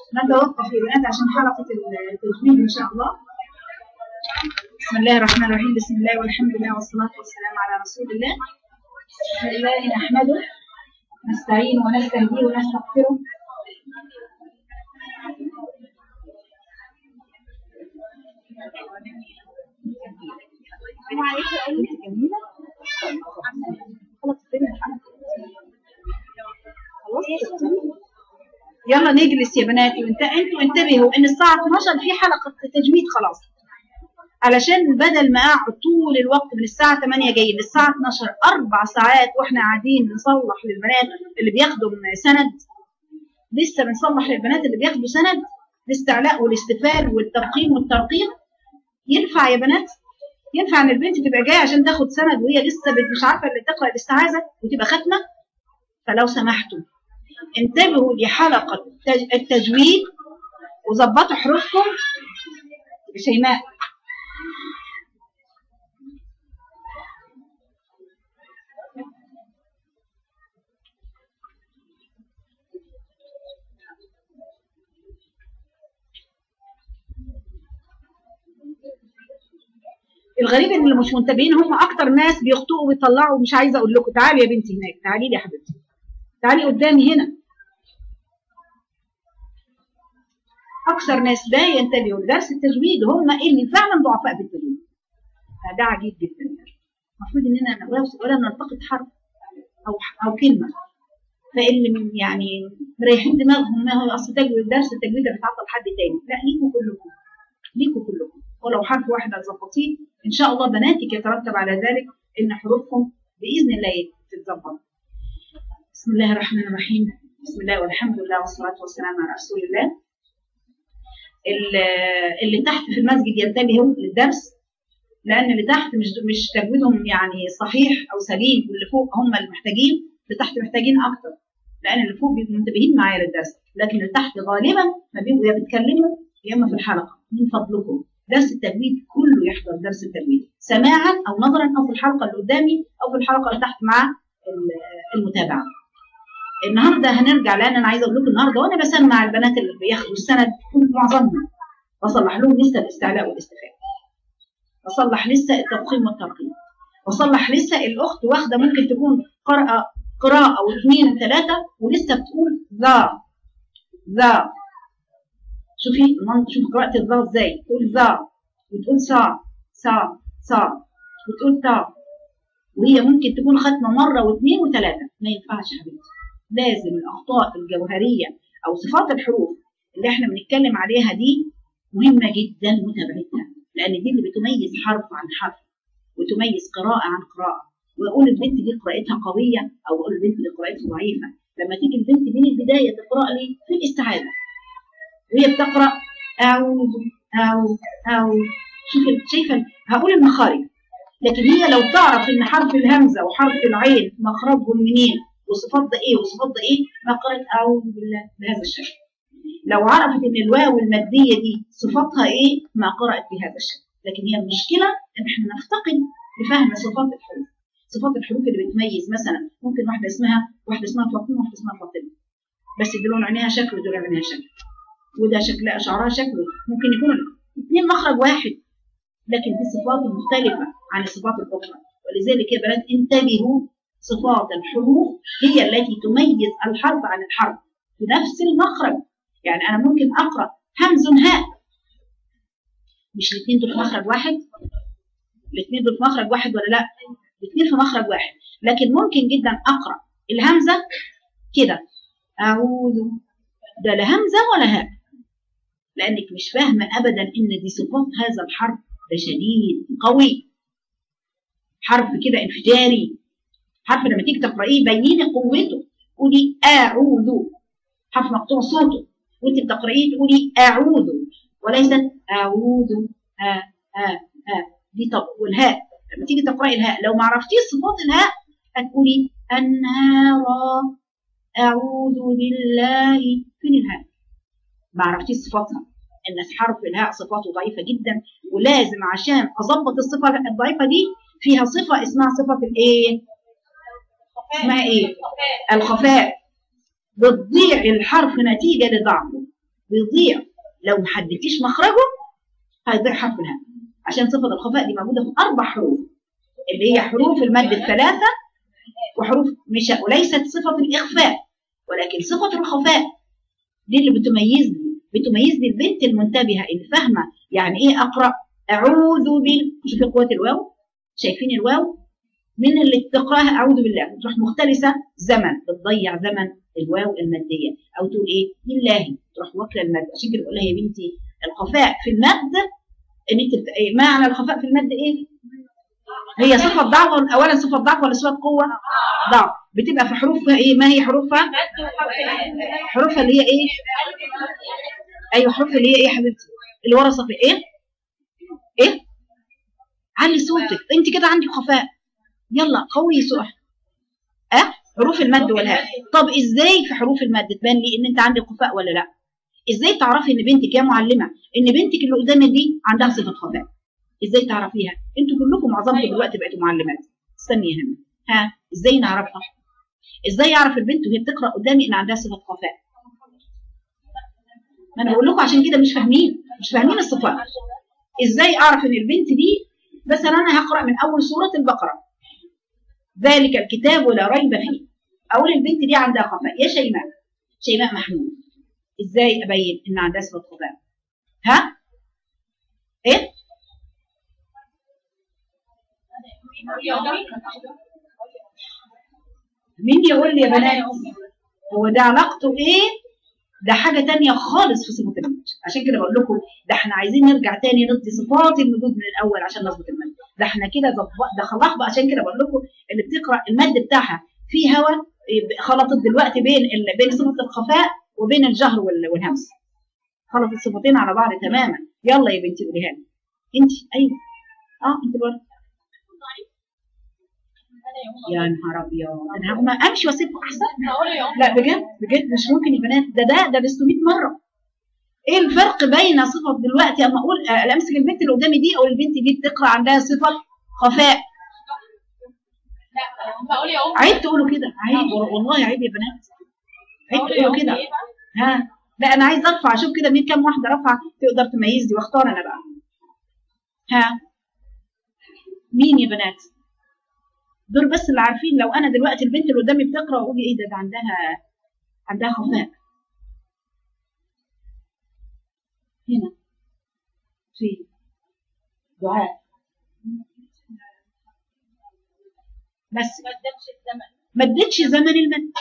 نتوقف يا بنات عشان حلقة التجويد إن شاء الله بسم الله الرحمن الرحيم بسم الله والحمد لله والصلاة والسلام على رسول الله بسم الله نحمده نستعين ونستهديه ونستغفره يلا نجلس يا بناتي وانت انتوا انتبهوا ان الساعه 12 في حلقه تجويد خلاص علشان بدل ما اقعد طول الوقت من الساعه 8 جايين للساعه 12 اربع ساعات واحنا قاعدين نصلح للبنات اللي بياخدوا سند لسه بنصلح للبنات اللي بياخدوا سند الاستعلاء والاستفال والترقيم والترقيق ينفع يا بنات ينفع ان البنت تبقى جايه عشان تاخد سند وهي لسه مش عارفه اللي تقرا الاستعاذه وتبقى ختمه فلو سمحتوا انتبهوا لحلقه التجويد وظبطوا حروفكم شيماء الغريب ان اللي مش منتبهين هم اكتر ناس بيخطئوا ويطلعوا مش عايزه اقول لكم تعالي يا بنتي هناك تعالي لي يا حبيبتي تعالي قدامي هنا اكثر ناس لا ينتبهوا لدرس التجويد هم اللي فعلا ضعفاء في التجويد فده عجيب جدا المفروض اننا ولا نلتقط حرف او او كلمه فاللي يعني مريحين دماغهم ما هو اصل تجويد درس التجويد ده بيتعطل حد تاني لا ليكوا كلكم ليكوا كلكم ولو حرف واحد هتظبطيه ان شاء الله بناتك يترتب على ذلك ان حروفكم باذن الله تتظبط بسم الله الرحمن الرحيم بسم الله والحمد لله والصلاه والسلام على رسول الله اللي تحت في المسجد ينتبهوا للدرس لان اللي تحت مش مش تجويدهم يعني صحيح او سليم واللي فوق هم المحتاجين اللي تحت محتاجين اكتر لان اللي فوق بيبقوا منتبهين معايا للدرس لكن اللي تحت غالبا ما بيبقوا يا بيتكلموا يا اما في الحلقه من فضلكم درس التجويد كله يحضر درس التجويد سماعا او نظرا او في الحلقه اللي قدامي او في الحلقه اللي تحت مع المتابعه النهارده هنرجع لان انا عايزه اقول لكم النهارده وانا بسمع البنات اللي بياخدوا السند كل معظمنا بصلح لهم لسه الاستعلاء والاستفاء بصلح لسه التفخيم والترقيم بصلح لسه الاخت واخده ممكن تكون قراءه قراءه او اثنين ثلاثه ولسه بتقول ذا ذا شوفي شوف قراءة الظا ازاي تقول ذا وتقول سا سا سا وتقول تا وهي ممكن تكون ختمة مرة واثنين وثلاثة ما ينفعش حبيبتي لازم الأخطاء الجوهرية أو صفات الحروف اللي احنا بنتكلم عليها دي مهمة جدا متابعتها لأن دي اللي بتميز حرف عن حرف وتميز قراءة عن قراءة وأقول البنت دي قراءتها قوية أو أقول البنت دي قراءتها ضعيفة لما تيجي البنت من البداية تقرأ لي في الاستعاذة وهي بتقرا اعوذ او او شوف شايفه هقول المخارج لكن هي لو تعرف ان حرف الهمزه وحرف العين مخرجهم منين وصفات ده ايه وصفات ده ايه ما قرات اعوذ بالله بهذا الشكل لو عرفت ان الواو الماديه دي صفاتها ايه ما قرات بهذا الشكل لكن هي المشكله ان احنا نفتقد لفهم صفات الحروف صفات الحروف اللي بتميز مثلا ممكن واحده اسمها واحده اسمها فاطمه واحده اسمها فاطمه بس دول عينيها شكل ودول عينيها شكل وده شكل شعرها شكله ممكن يكون اثنين مخرج واحد لكن دي صفات مختلفة عن الصفات الأخرى ولذلك يا بنات انتبهوا صفات الحروف هي التي تميز الحرف عن الحرف في نفس المخرج يعني أنا ممكن أقرأ همز هاء مش الاثنين دول في مخرج واحد الاثنين دول في مخرج واحد ولا لا الاثنين في مخرج واحد لكن ممكن جدا أقرأ الهمزة كده أعوذ ده لا همزة ولا هاء لانك مش فاهمه ابدا ان دي صفات هذا الحرف ده شديد قوي حرف كده انفجاري حرف لما تيجي تقرايه بيني قوته قولي اعوذ حرف مقطوع صوته وانت بتقرايه تقولي اعوذ وليست اعوذ ها ها ها دي طب والهاء لما تيجي تقراي الهاء لو ما عرفتيش صفات الهاء هتقولي النار اعوذ بالله فين الهاء ما عرفتيش صفاتها ان حرف الهاء صفاته ضعيفه جدا ولازم عشان اظبط الصفه الضعيفه دي فيها صفه اسمها صفه الايه اسمها ايه الخفاء بتضيع الحرف نتيجه لضعفه بيضيع لو ما حددتيش مخرجه هيضيع حرف الهاء عشان صفة الخفاء دي موجودة في أربع حروف اللي هي حروف المد الثلاثة وحروف مش وليست صفة الإخفاء ولكن صفة الخفاء دي اللي بتميزني بتميزني البنت المنتبهة اللي فاهمة يعني إيه أقرأ أعوذ بال شوفي قوة الواو شايفين الواو من اللي بتقراها أعوذ بالله تروح مختلسة زمن بتضيع زمن الواو المادية أو تقول إيه بالله تروح واكلة المد عشان كده بقول لها يا بنتي الخفاء في المد ان انت بت... إيه معنى الخفاء في المد ايه؟ هي صفة ضعف ولا- اولا صفة ضعف ولا صفة قوة؟ ضعف بتبقى في حروفها ايه؟ ما هي حروفها؟ حروفها اللي هي ايه؟ ايوه حروف اللي هي ايه يا حبيبتي؟ اللي ورا صفة ايه؟ ايه؟ علي صوتك انت كده عندك خفاء يلا قوي صوتك اه حروف المد والهاء طب ازاي في حروف المد تبان لي ان انت عندك خفاء ولا لا؟ ازاي تعرفي ان بنتك يا معلمه ان بنتك اللي قدامك دي عندها صفه خفاء ازاي تعرفيها انتوا كلكم معظمكم دلوقتي بقيتوا معلمات استني يا هنا ها ازاي نعرفها ازاي يعرف البنت وهي بتقرا قدامي ان عندها صفه خفاء ما انا بقول لكم عشان كده مش فاهمين مش فاهمين الصفات ازاي اعرف ان البنت دي مثلا انا هقرا من اول سوره البقره ذلك الكتاب ولا ريب فيه اقول البنت دي عندها خفاء يا شيماء شيماء محمود ازاي ابين ان عندها صفه خفاء ها ايه مين يقول لي يا بنات هو ده علاقته ايه ده حاجة تانية خالص في صفة المد عشان كده بقول لكم ده احنا عايزين نرجع تاني ندي صفات المدود من الأول عشان نظبط المد ده احنا كده ظبط- ده خلاص بقى عشان كده بقول لكم اللي بتقرأ المد بتاعها في هوا إيه، خلطت دلوقتي بين ال- بين صفة الخفاء وبين الجهر وال- والهمس خلط الصفتين على بعض تماما يلا يا بنتي قوليها لي انت ايوه اه انت الولد يا نهار ابيض انا هقوم امشي واسيبكم احسن لا بجد بجد مش ممكن يا بنات ده ده ده ب 600 مره ايه الفرق بين صفه دلوقتي اما اقول آه، امسك البنت اللي قدامي دي او البنت دي بتقرا عندها صفه خفاء عيب تقولوا كده عيب والله عيب يا بنات عيب تقولوا كده ها لا انا عايز ارفع اشوف كده مين كام واحده رفع تقدر تميز دي واختار انا بقى ها مين يا بنات دول بس اللي عارفين لو انا دلوقتي البنت اللي قدامي بتقرا واقول ايه ده ده عندها عندها خفاء هنا في دعاء بس ما اديتش زمن المد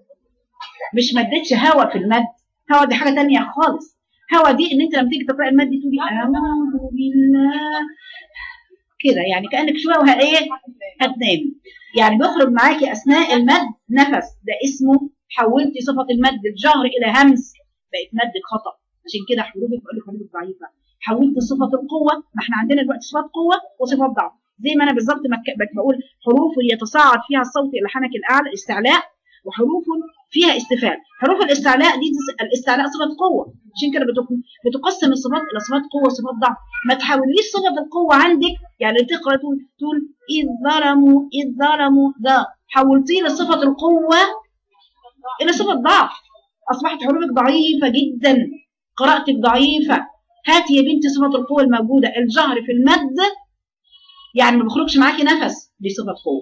مش ما اديتش هوا في المد هوا دي حاجه تانية خالص هوا دي ان انت لما تيجي تقرا المد تقولي اعوذ بالله كده يعني كانك شويه وه ايه هتنامي يعني بيخرج معاكي اثناء المد نفس ده اسمه حولتي صفه المد الجهر الى همس بقت مد خطا عشان كده حروفك بقول لك حروفك ضعيفه حولت صفه القوه ما احنا عندنا دلوقتي صفات قوه وصفات ضعف زي ما انا بالظبط ما ك- بقول حروف يتصاعد فيها الصوت الى حنك الاعلى استعلاء وحروف فيها استفال حروف الاستعلاء دي تس- الاستعلاء صفه قوه عشان كده بتق- بتقسم الصفات الى صفات قوه وصفات ضعف ما تحاوليش صفه القوه عندك يعني تقرا تقول تقول اذ ظلموا اذ ظلموا ده حولتيه لصفه القوه الى صفه ضعف اصبحت حروفك ضعيفه جدا قراءتك ضعيفه هاتي يا بنتي صفه القوه الموجوده الجهر في المد يعني ما بيخرجش معاكي نفس دي صفه قوه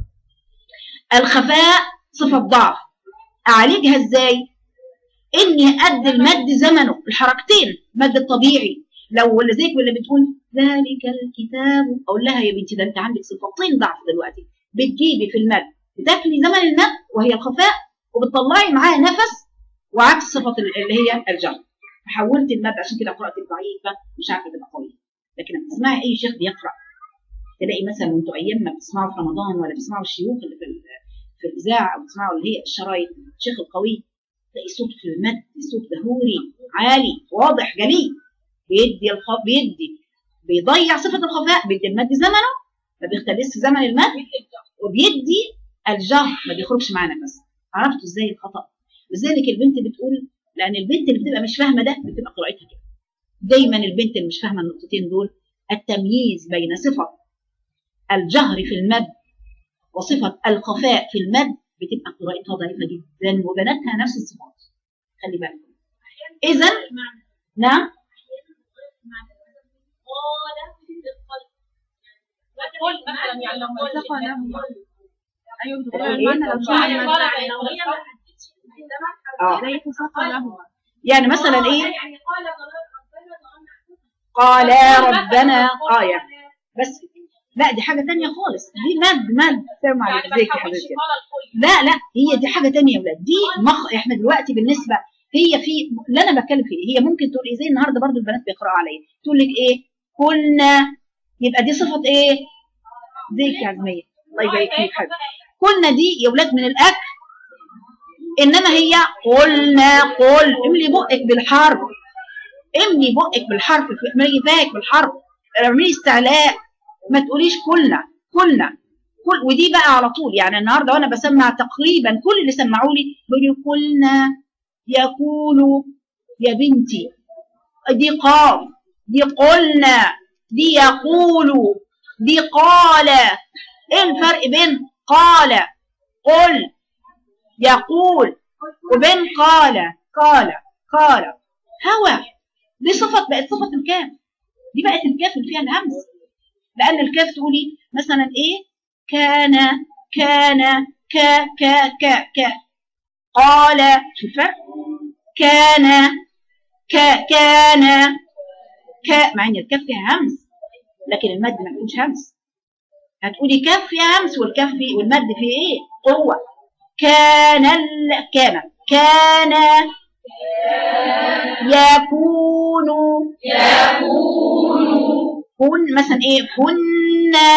الخفاء صفه ضعف اعالجها ازاي اني ادي المد زمنه الحركتين المد الطبيعي لو ولا زيك ولا بتقول ذلك الكتاب اقول لها يا بنتي ده انت عندك صفتين ضعف دلوقتي بتجيبي في المد بتاكلي زمن المد وهي الخفاء وبتطلعي معاه نفس وعكس صفه اللي هي الجر حولت المد عشان كده قراءتك ضعيفه مش عارفه تبقى قويه لكن لما تسمعي اي شيخ بيقرا تلاقي مثلا وانتوا ايام ما بتسمعوا في رمضان ولا بتسمعوا الشيوخ اللي في ال- في الاذاعه او بتسمعوا اللي هي الشرايط الشيخ القوي تلاقي صوت في المد صوت ظهوري عالي واضح جلي بيدي الخ... بيدي بيضيع صفه الخفاء بيدي المد زمنه ما بيختلسش زمن المد وبيدي الجهر ما بيخرجش معاه نفس عرفتوا ازاي الخطا لذلك البنت بتقول لان البنت اللي بتبقى مش فاهمه ده بتبقى قراءتها كده دايما البنت اللي مش فاهمه النقطتين دول التمييز بين صفه الجهر في المد وصفه الخفاء في المد بتبقى قراءتها ضعيفه جدا وبناتها نفس الصفات خلي بالكم اذا نعم قل مثلا يعني لو وثق له ايوه بتقول إيه؟ المعنى لو شاء يعني قال المعنى لو هي ما حددتش اه زي فسق له يعني مثلا ايه يعني قال قال ربنا آية بس لا دي حاجة تانية خالص دي مد مد سلام عليك يعني ما ازيك يا تحولش حبيبتي قال الكل لا لا هي دي حاجة تانية يا ولاد دي مخ احنا دلوقتي بالنسبة هي في اللي انا بتكلم فيه هي ممكن تقول ايه زي النهارده برضو البنات بيقراوا عليا تقول لك ايه كنا يبقى دي صفة ايه زيك يا عزمية الله يبارك فيك حبيبي كنا دي يا ولاد من الاكل انما هي قلنا قل املي بقك بالحرف املي بقك بالحرف املي فاك بالحرف اعملي استعلاء ما تقوليش كلنا كلنا كل ودي بقى على طول يعني النهارده وانا بسمع تقريبا كل اللي سمعوا لي بيقولوا كلنا يقولوا يا بنتي دي قاف دي قلنا دي يقولوا دي قال ايه الفرق بين قال قل يقول وبين قال قال قال هوى دي صفة بقت صفة الكاف دي بقت الكاف اللي فيها الهمز لأن الكاف تقولي مثلا إيه كان كان ك ك ك ك قال شوفة كان ك كان ك مع ان الكاف فيها همز لكن المد ما فيهوش همز هتقولي كاف فيها همز والكاف فيه والمد فيه ايه قوة كان ال... كان كان يكون كن مثلا ايه كنا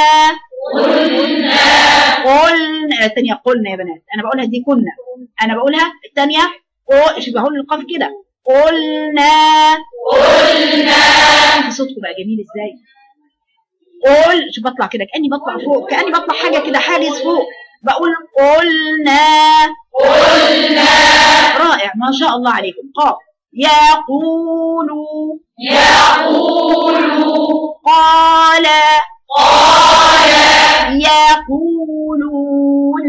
قلنا الثانية قلنا يا بنات انا بقولها دي كنا انا بقولها الثانية قو- شوف بقول القاف كده قلنا قلنا صوتكم بقى جميل ازاي قول شوف بطلع كده كاني بطلع فوق كاني بطلع حاجه كده حالز فوق بقول قلنا قلنا رائع ما شاء الله عليكم قاف يقولوا يقولوا قال قال يقولون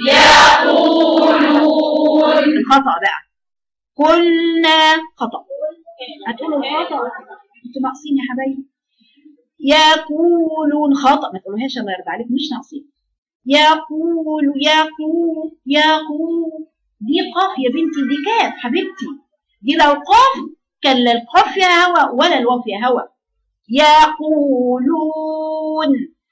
يقولون الخطأ بقى قلنا خطأ هتقولوا الخطأ انتوا ناقصين يا حبايبي يقولون خطأ ما تقولوهاش الله يرضى عليكم مش ناقصين يقول يقول يقول دي قاف يا بنتي دي كاف حبيبتي دي لو قاف كان لا القاف فيها هوا ولا الواو فيها هوا يقولون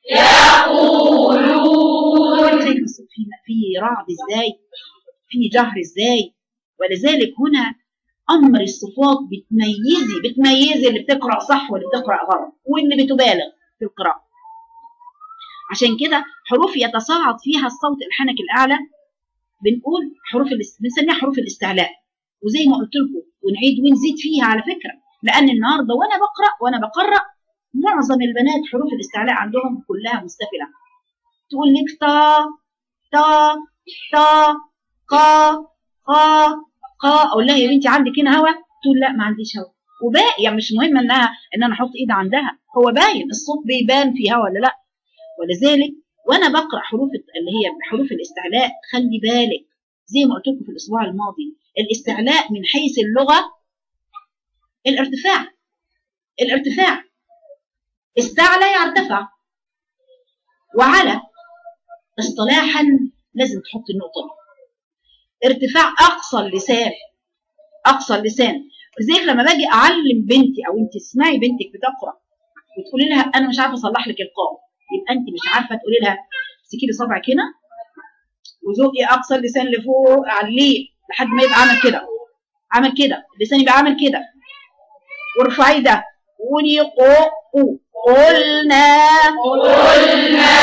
يقولون زي ما الصوت في في رعد ازاي في جهر ازاي ولذلك هنا امر الصفات بتميزي بتميزي اللي بتقرا صح واللي بتقرا غلط واللي بتبالغ في القراءه عشان كده حروف يتصاعد فيها الصوت الحنك الاعلى بنقول حروف الاس... بنسميها حروف الاستعلاء وزي ما قلت لكم ونعيد ونزيد فيها على فكره لان النهارده وانا بقرا وانا بقرا معظم البنات حروف الاستعلاء عندهم كلها مستفله تقول لك تا تا تا قا قا قا اقول لها يا بنتي عندك هنا هوا تقول لا ما عنديش هوا وباقي يعني مش مهم انها ان انا احط ايد عندها هو باين الصوت بيبان فيه هوا ولا لا ولذلك وانا بقرا حروف اللي هي حروف الاستعلاء خلي بالك زي ما قلت لكم في الاسبوع الماضي الاستعلاء من حيث اللغه الارتفاع الارتفاع استعلى يرتفع وعلى اصطلاحا لازم تحط النقطه دي ارتفاع اقصى اللسان اقصى اللسان لذلك لما باجي اعلم بنتي او انت تسمعي بنتك بتقرا وتقولي لها انا مش عارفه اصلح لك القاف يبقى انت مش عارفه تقولي لها امسكي لي صبعك هنا وزقي اقصى اللسان لفوق عليه لحد ما يبقى عامل كده عامل كده اللسان يبقى عامل كده وارفعي ده قولي قو قلنا قلنا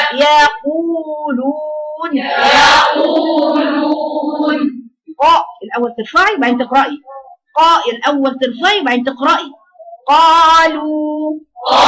يقولون يقولون قاء الاول ترفعي وبعدين تقراي قاء الاول ترفعي وبعدين تقراي قالوا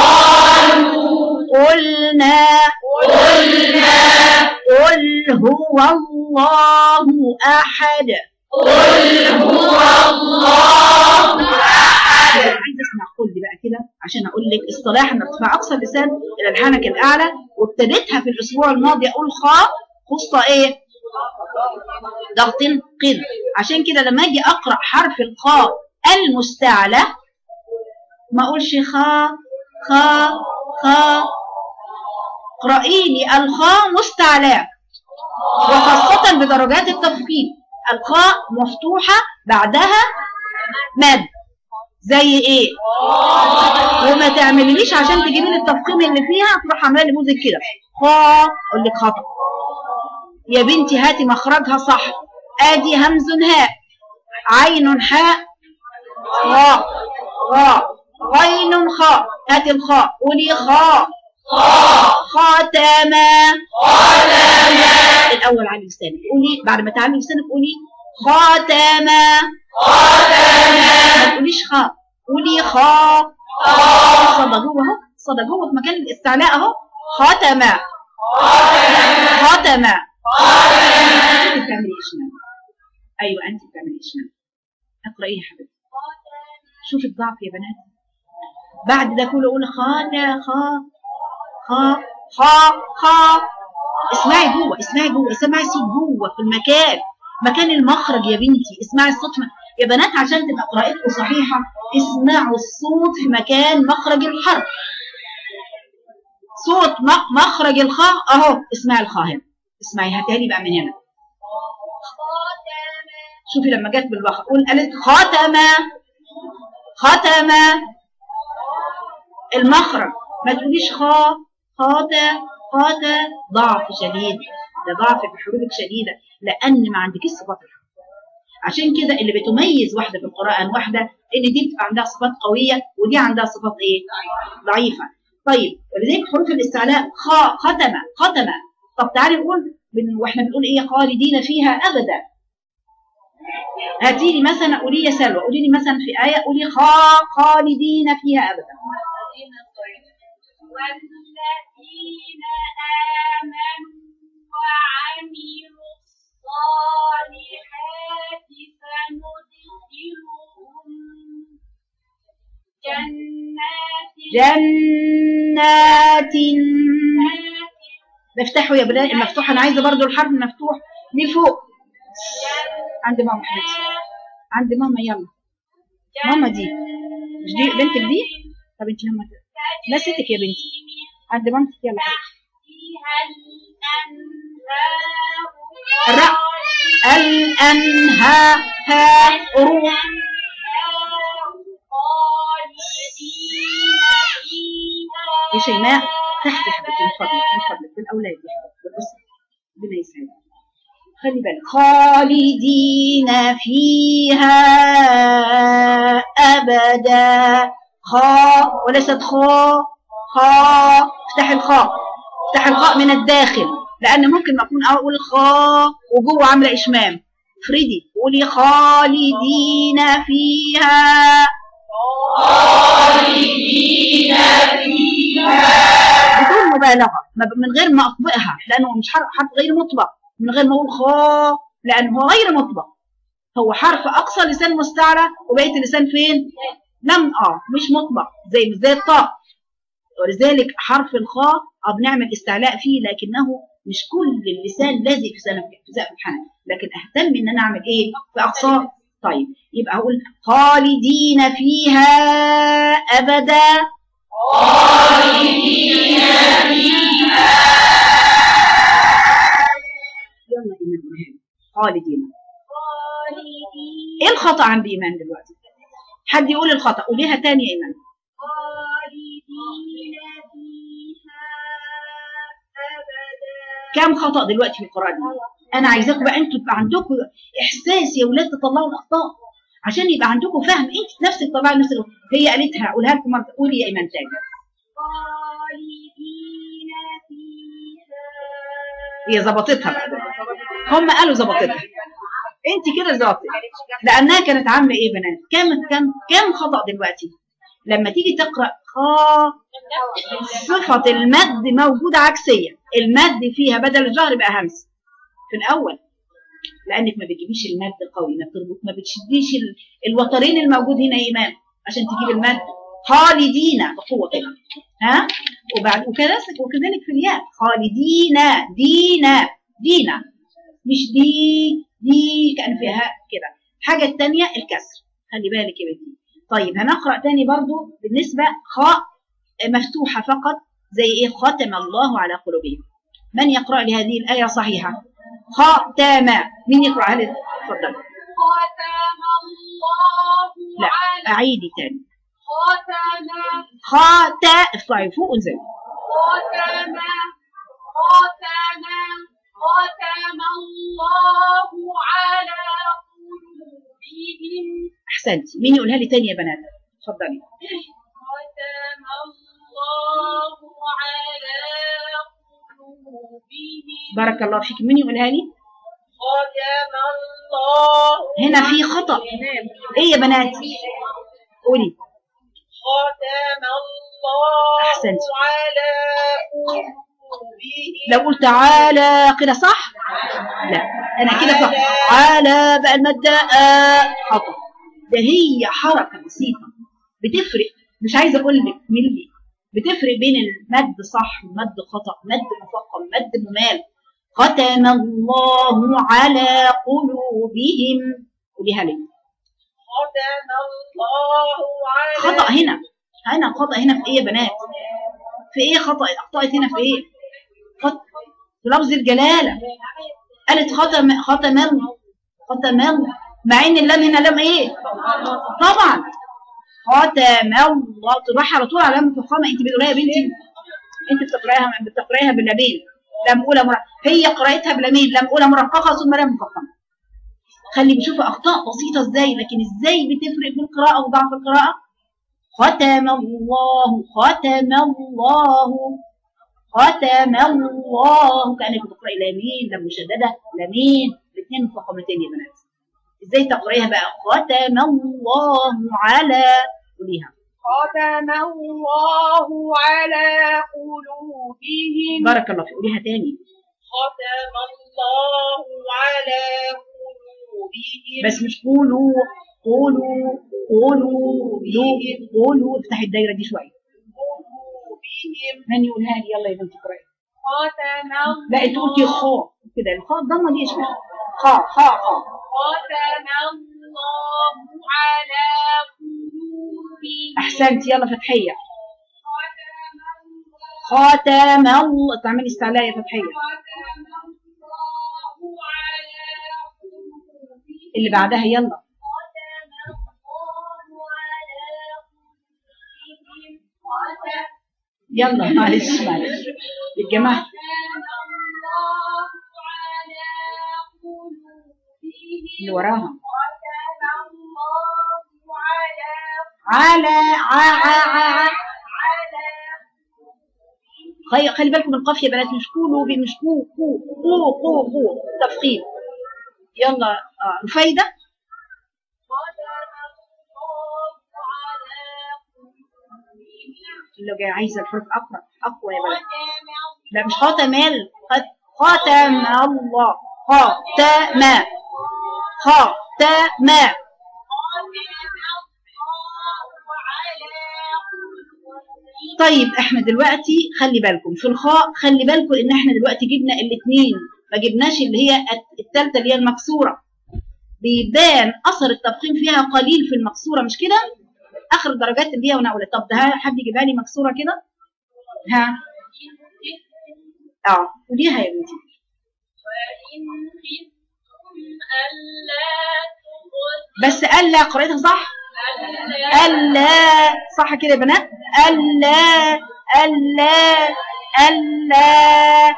قلنا قلنا قل هو الله احد قل هو الله احد عايزه اسمع قل دي بقى كده عشان اقول لك اصطلاحا ارتفاع اقصى اللسان الى الحنك الاعلى وابتديتها في الاسبوع الماضي اقول خاء خصة ايه ضغط قذ عشان كده لما اجي اقرا حرف الخاء المستعلى ما اقولش خا خا خا اقرأي لي الخاء مستعلاه وخاصة بدرجات التفخيم الخاء مفتوحة بعدها مد زي ايه وما تعمليليش عشان تجيبي لي التفخيم اللي فيها تروح عامله لي موزك كده خا اقول لك خطا يا بنتي هاتي مخرجها صح ادي همز هاء عين حاء خاء غاء غين خاء هاتي الخاء قولي خاء خاتما الاول على لسانك قولي بعد ما تعلي لسانك قولي خاتما ما تقوليش خاء قولي خاء صدى جوه اهو صدى جوه في مكان الاستعلاء اهو خاتما خاتما انت بتعملي اشمعنى ايوه انت بتعملي اشمعنى اقراي يا حبيبتي شوفي الضعف يا بنات بعد ده كله قول خاتا خا خا خا خا اسمعي جوه اسمعي جوه اسمعي الصوت جوه في المكان مكان المخرج يا بنتي اسمعي الصوت م... يا بنات عشان تبقى قراءتكم صحيحه اسمعوا الصوت في مكان مخرج الحرف صوت م- مخرج الخاء اهو اسمعي الخاء هنا اسمعي هاتها لي بقى من هنا شوفي لما جت بالبخر قول قالت خاتمة خاتمة المخرج ما تقوليش خا خاتا خاتا ضعف شديد ده ضعف في حروفك شديدة لأن ما عندكش صفات الحرف عشان كده اللي بتميز واحدة في القراءة عن واحدة إن دي بتبقى عندها صفات قوية ودي عندها صفات إيه؟ ضعيفة طيب ولذلك حروف الاستعلاء خا ختمة ختمة طب تعالي نقول بن- واحنا بنقول ايه خالدين فيها ابدا هاتي لي مثلا قولي يا سلوى قولي لي مثلا في ايه قولي خا خالدين فيها ابدا والذين آمنوا وعملوا الصالحات سندخلهم جنات جنات افتحوا يا بنات المفتوح انا عايزه برضو الحرف المفتوح لفوق عند ماما حبيبتي عند ماما يلا ماما دي مش دي بنتك دي طب انت لما لا ستك يا بنتي عند مامتك يلا حبيبتي الراء الانها ها رو يا شيماء تحت يا حبيبتي من فضلك من فضلك بالاولاد يا حبيبتي بالاسره ربنا يسعدك خلي بالك خالدين فيها ابدا خا وليست خا خا افتح الخاء افتح الخاء من الداخل لان ممكن اكون اقول خا وجوه عامله اشمام افردي قولي خالدين فيها بدون مبالغه ما ب- من غير ما اطبقها لانه مش حرف, حرف غير مطبق من غير ما اقول خا لانه هو غير مطبق هو حرف اقصى لسان مستعلى وبقيه اللسان فين لم اه مش مطبق زي زي الطاء ولذلك حرف الخاء اه بنعمل استعلاء فيه لكنه مش كل اللسان لازق في سقف في سقف الحنك لكن اهتم ان انا اعمل ايه في اقصاه طيب يبقى اقول خالدين فيها ابدا يلا ايمان قولها لي. خالدين ايه الخطا عند ايمان دلوقتي حد يقول الخطا قوليها تاني يا ايمان كم خطا دلوقتي في القراءه دي انا عايزاكم بقى انتوا يبقى عندكم احساس يا ولاد تطلعوا الاخطاء عشان يبقى عندكم فهم انت نفسك تطلعي نفس الأخطاء. هي قالتها اقولها لكم مره قولي يا ايمان تاني هي ظبطتها بقى هم قالوا ظبطتها انت كده ظبطت لانها كانت عامله ايه يا بنات كم كم كم خطا دلوقتي لما تيجي تقرا خا صفه المد موجوده عكسيه المد فيها بدل الجهر بقى همس في الاول لانك ما بتجيبيش المد قوي ما بتربط ما بتشديش ال- الوترين الموجود هنا يا ايمان عشان تجيب المد خالدين بقوه كده ها وبعد وكذلك وكذلك في الياء خالدين دينا دينا مش دي دي كان فيها كده الحاجه الثانيه الكسر خلي بالك يا بنتي طيب هنقرا تاني برضو بالنسبه خاء مفتوحه فقط زي ايه ختم الله على قلوبهم من يقرا لي هذه الايه صحيحه ختم مين يقرا لي اتفضل ختم الله لا على اعيدي تاني ختم خاتا اطلعي فوق وانزلي ختم ختم ختم الله على قلوبهم احسنتي مين يقولها لي تاني يا بنات اتفضلي ختم الله على قلوبهم بارك الله فيك مين يقولها لي ختم الله هنا في خطا ايه يا بنات قولي ختم الله أحسنت. على قلوبهم لو قلت تعالى كده صح لا انا كده صح على بقى المادة آه خطأ ده هي حركة بسيطة بتفرق مش عايزة اقول لك ملي بتفرق بين المد صح ومد خطأ مد مفخم مد ممال ختم الله على قلوبهم وليها ليه ختم الله على خطأ هنا هنا خطأ هنا في ايه يا بنات في ايه خطأ اخطأت هنا في ايه خطأ في لفظ الجلالة قالت ختم ختم الله ختم الله مع ان اللام هنا لام ايه طبعا ختم الله تروح على طول على لام مفخمه انت بتقوليها يا بنتي انت بتقرايها بتقرايها باللامين لام اولى مر... هي قراءتها بلامين لام اولى مرققه ثم لام مفخمه خلي بشوف اخطاء بسيطه ازاي لكن ازاي بتفرق في القراءه وضعف القراءه ختم الله ختم الله ختم الله كانك بتقراي لامين لام مشدده لامين الاثنين مفخمتين يا بنات ازاي تقرايها بقى ختم الله على قوليها ختم الله على قلوبهم بارك الله فيك قوليها تاني ختم الله على قلوبهم بس مش قولوا قولوا قولوا لو قولوا افتحي الدايره دي شويه قلوبهم من يقولها لي يلا يا بنتي اقراي ختم الله لا انت قلتي خا كده الخاء الضمه دي اسمها خا خا خا ختم الله على قلوبهم احسنت يلا فتحيه ختم الله خاتم الله تعملي استعلاء يا فتحيه ختم الله على قلوبهم اللي بعدها يلا ختم الله على قلوبهم ختم يلا معلش معلش الجماعه ختم الله على قلوبهم اللي وراها ختم الله على على ع ع ع ع على خلي خلي بالكم من القاف يا بنات مش كولوا بي- مش كو كو كو كو كو تفخيم يلا آه. رفيدة ختم الله على قلوبهم اللي جاي عايزة الحروف أقوى أقوى يا بنات ختم لا مش خاتم ال خت- خاتم الله خاتم خاتم طيب احنا دلوقتي خلي بالكم في الخاء خلي بالكم ان احنا دلوقتي جبنا الاثنين ما جبناش اللي هي الثالثه اللي هي المكسوره بيبان اثر التفخيم فيها قليل في المكسوره مش كده اخر الدرجات اللي هي وانا اقول طب ده حد يجيبها لي مكسوره كده ها اه قوليها يا بنتي بس الا قريتها صح الا صح كده يا بنات الا الا الا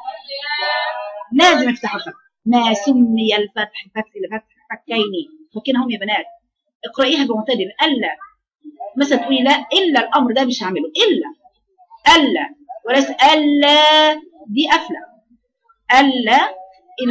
لازم افتحوا الفتح ما سمي الفتح فتح لفتح فكين فكينهم يا بنات اقرأيها بمعتدل الا مثلا تقولي لا الا الامر ده مش هعمله الا الا وليس الا دي قفله الا إن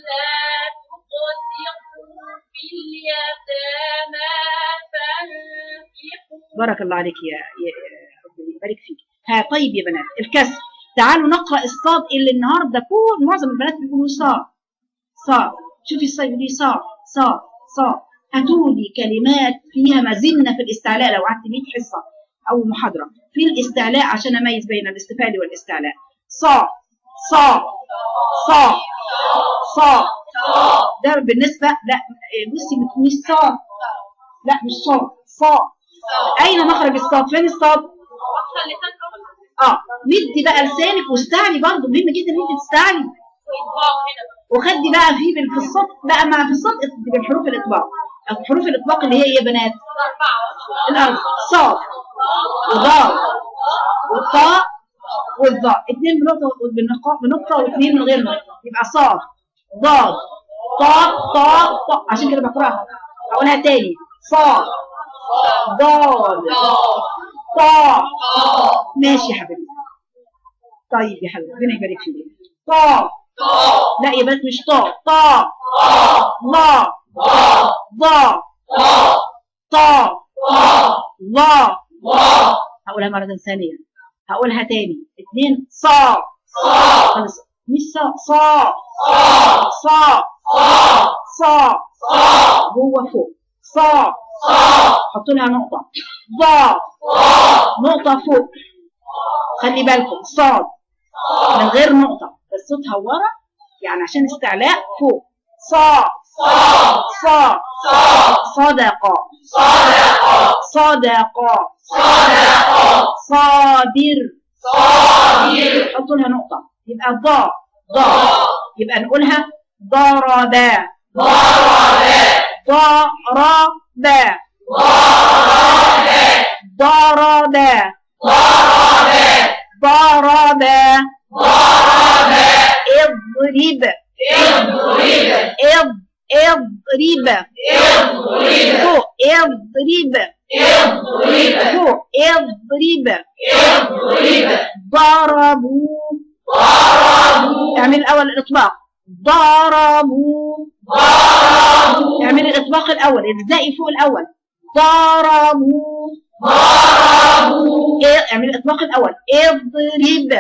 بارك الله عليك يا يا ربنا يبارك فيك ها طيب يا بنات الكسر تعالوا نقرا الصاد اللي النهارده كل معظم البنات بيقولوا صاد صاد شوفي الصاد دي صاد صاد صاد هاتوا لي كلمات فيها مزنه في الاستعلاء لو قعدت 100 حصه او محاضره في الاستعلاء عشان اميز بين الاستفاده والاستعلاء صاد صا صا صا ده بالنسبة لا بصي مش صا لا مش صا صا أين مخرج الصاد فين الصاد وقت اللسان أول اه مدي بقى لسانك واستعلي برضه مهم جدا ان انت تستعلي وإطباق هنا بقى وخدي بقى في بال- في الصوت بقى مع في الصوت بالحروف الاطباق حروف الاطباق اللي هي ايه يا بنات أربعة الارض صاد وضاد والطاء والظاء اثنين بنقطه بالنقاط بنقطه واثنين من غير نقطه يبقى صاد ضاد طاء طاء طاء عشان كده بقراها هقولها تاني صاد ضاد طاء ماشي يا حبيبي طيب يا حبيبي ربنا يبارك فيك طاء لا يا بنات مش طاء طاء ضاء ضاء طاء ضاء هقولها مرة ثانية هقولها تاني اتنين صا خلاص مش صا صا صا صا جوه فوق صا حط لها نقطة ضاء نقطة فوق خلي بالكم صاد من غير نقطة بس صوتها ورا يعني عشان استعلاء فوق صا صا صدق صدق صابر حطوا لها نقطة يبقى ضاء ضاء يبقى نقولها ضربا ضربا ضربا ضربا اضرب اض اضرب فوق اضرب فوق اضرب ضربوا اعمل الاول الاطباق ضربوا اعمل الاطباق الاول ابدأي فوق الاول ضربوا إيه، اعمل الاطباق الاول اضرب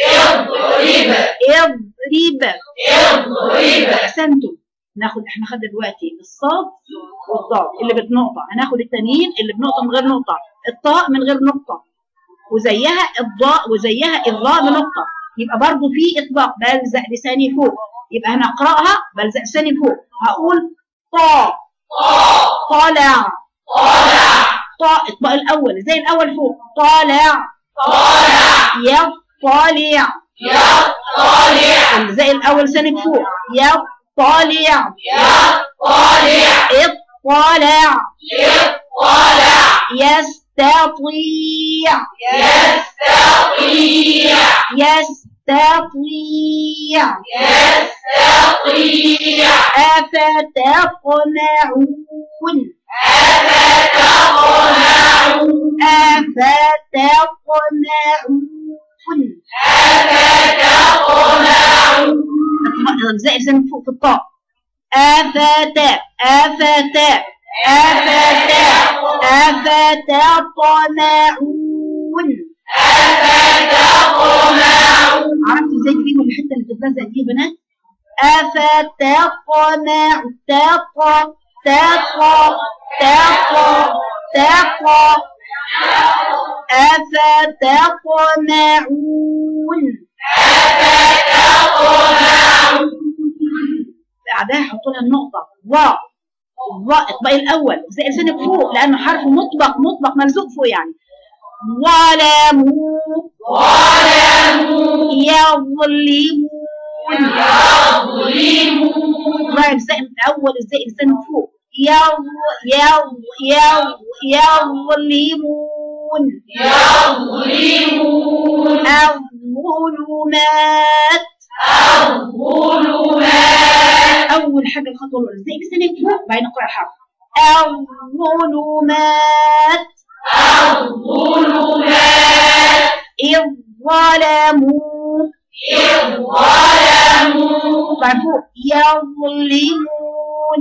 اضرب احسنتم ناخد احنا خدنا دلوقتي الصاد والضاد اللي بنقطه هناخد التانيين اللي بنقطه من غير نقطه الطاء من غير نقطه وزيها الضاء وزيها الضاء بنقطه يبقى برضو في اطباق بلزق لساني فوق يبقى هنقراها بلزق لساني فوق هقول طاء طالع طاء اطباق الاول زي الاول فوق طالع يطالع زي الاول لسانك فوق يطالع اطلع يستطيع يستطيع أفتطمعون أفتطمعون زي لسانك فوق في الطاء أفت أفت أفت أفتطمعون عرفتوا ازاي تجيبوا الحته اللي بتتلزق دي يا بنات أفتطمع تق تق تق تق أفتطمعون بعدها حطوا لها النقطة ضاء ضاء اطبق الأول زي لسانك فوق لأنه حرف مطبق مطبق ملزوق فوق يعني ظلموا يظلمون ضاعف زي الأول ازاي لسانك فوق يظ يظ يظ يظلمون الظلمات أول حاجة الخطوة الأولى ازاي لسانك فوق بعدين نقرأ الحرف الظلمات إذ ظلموا بعد فوق يظلمون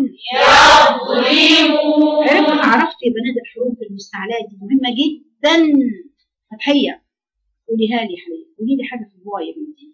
عرفت عرفت يا بنات الحروف المستعلاء دي مهمة جدا فتحية قوليها لي يا حبيبي قولي لي حاجة في الهواية يا بنتي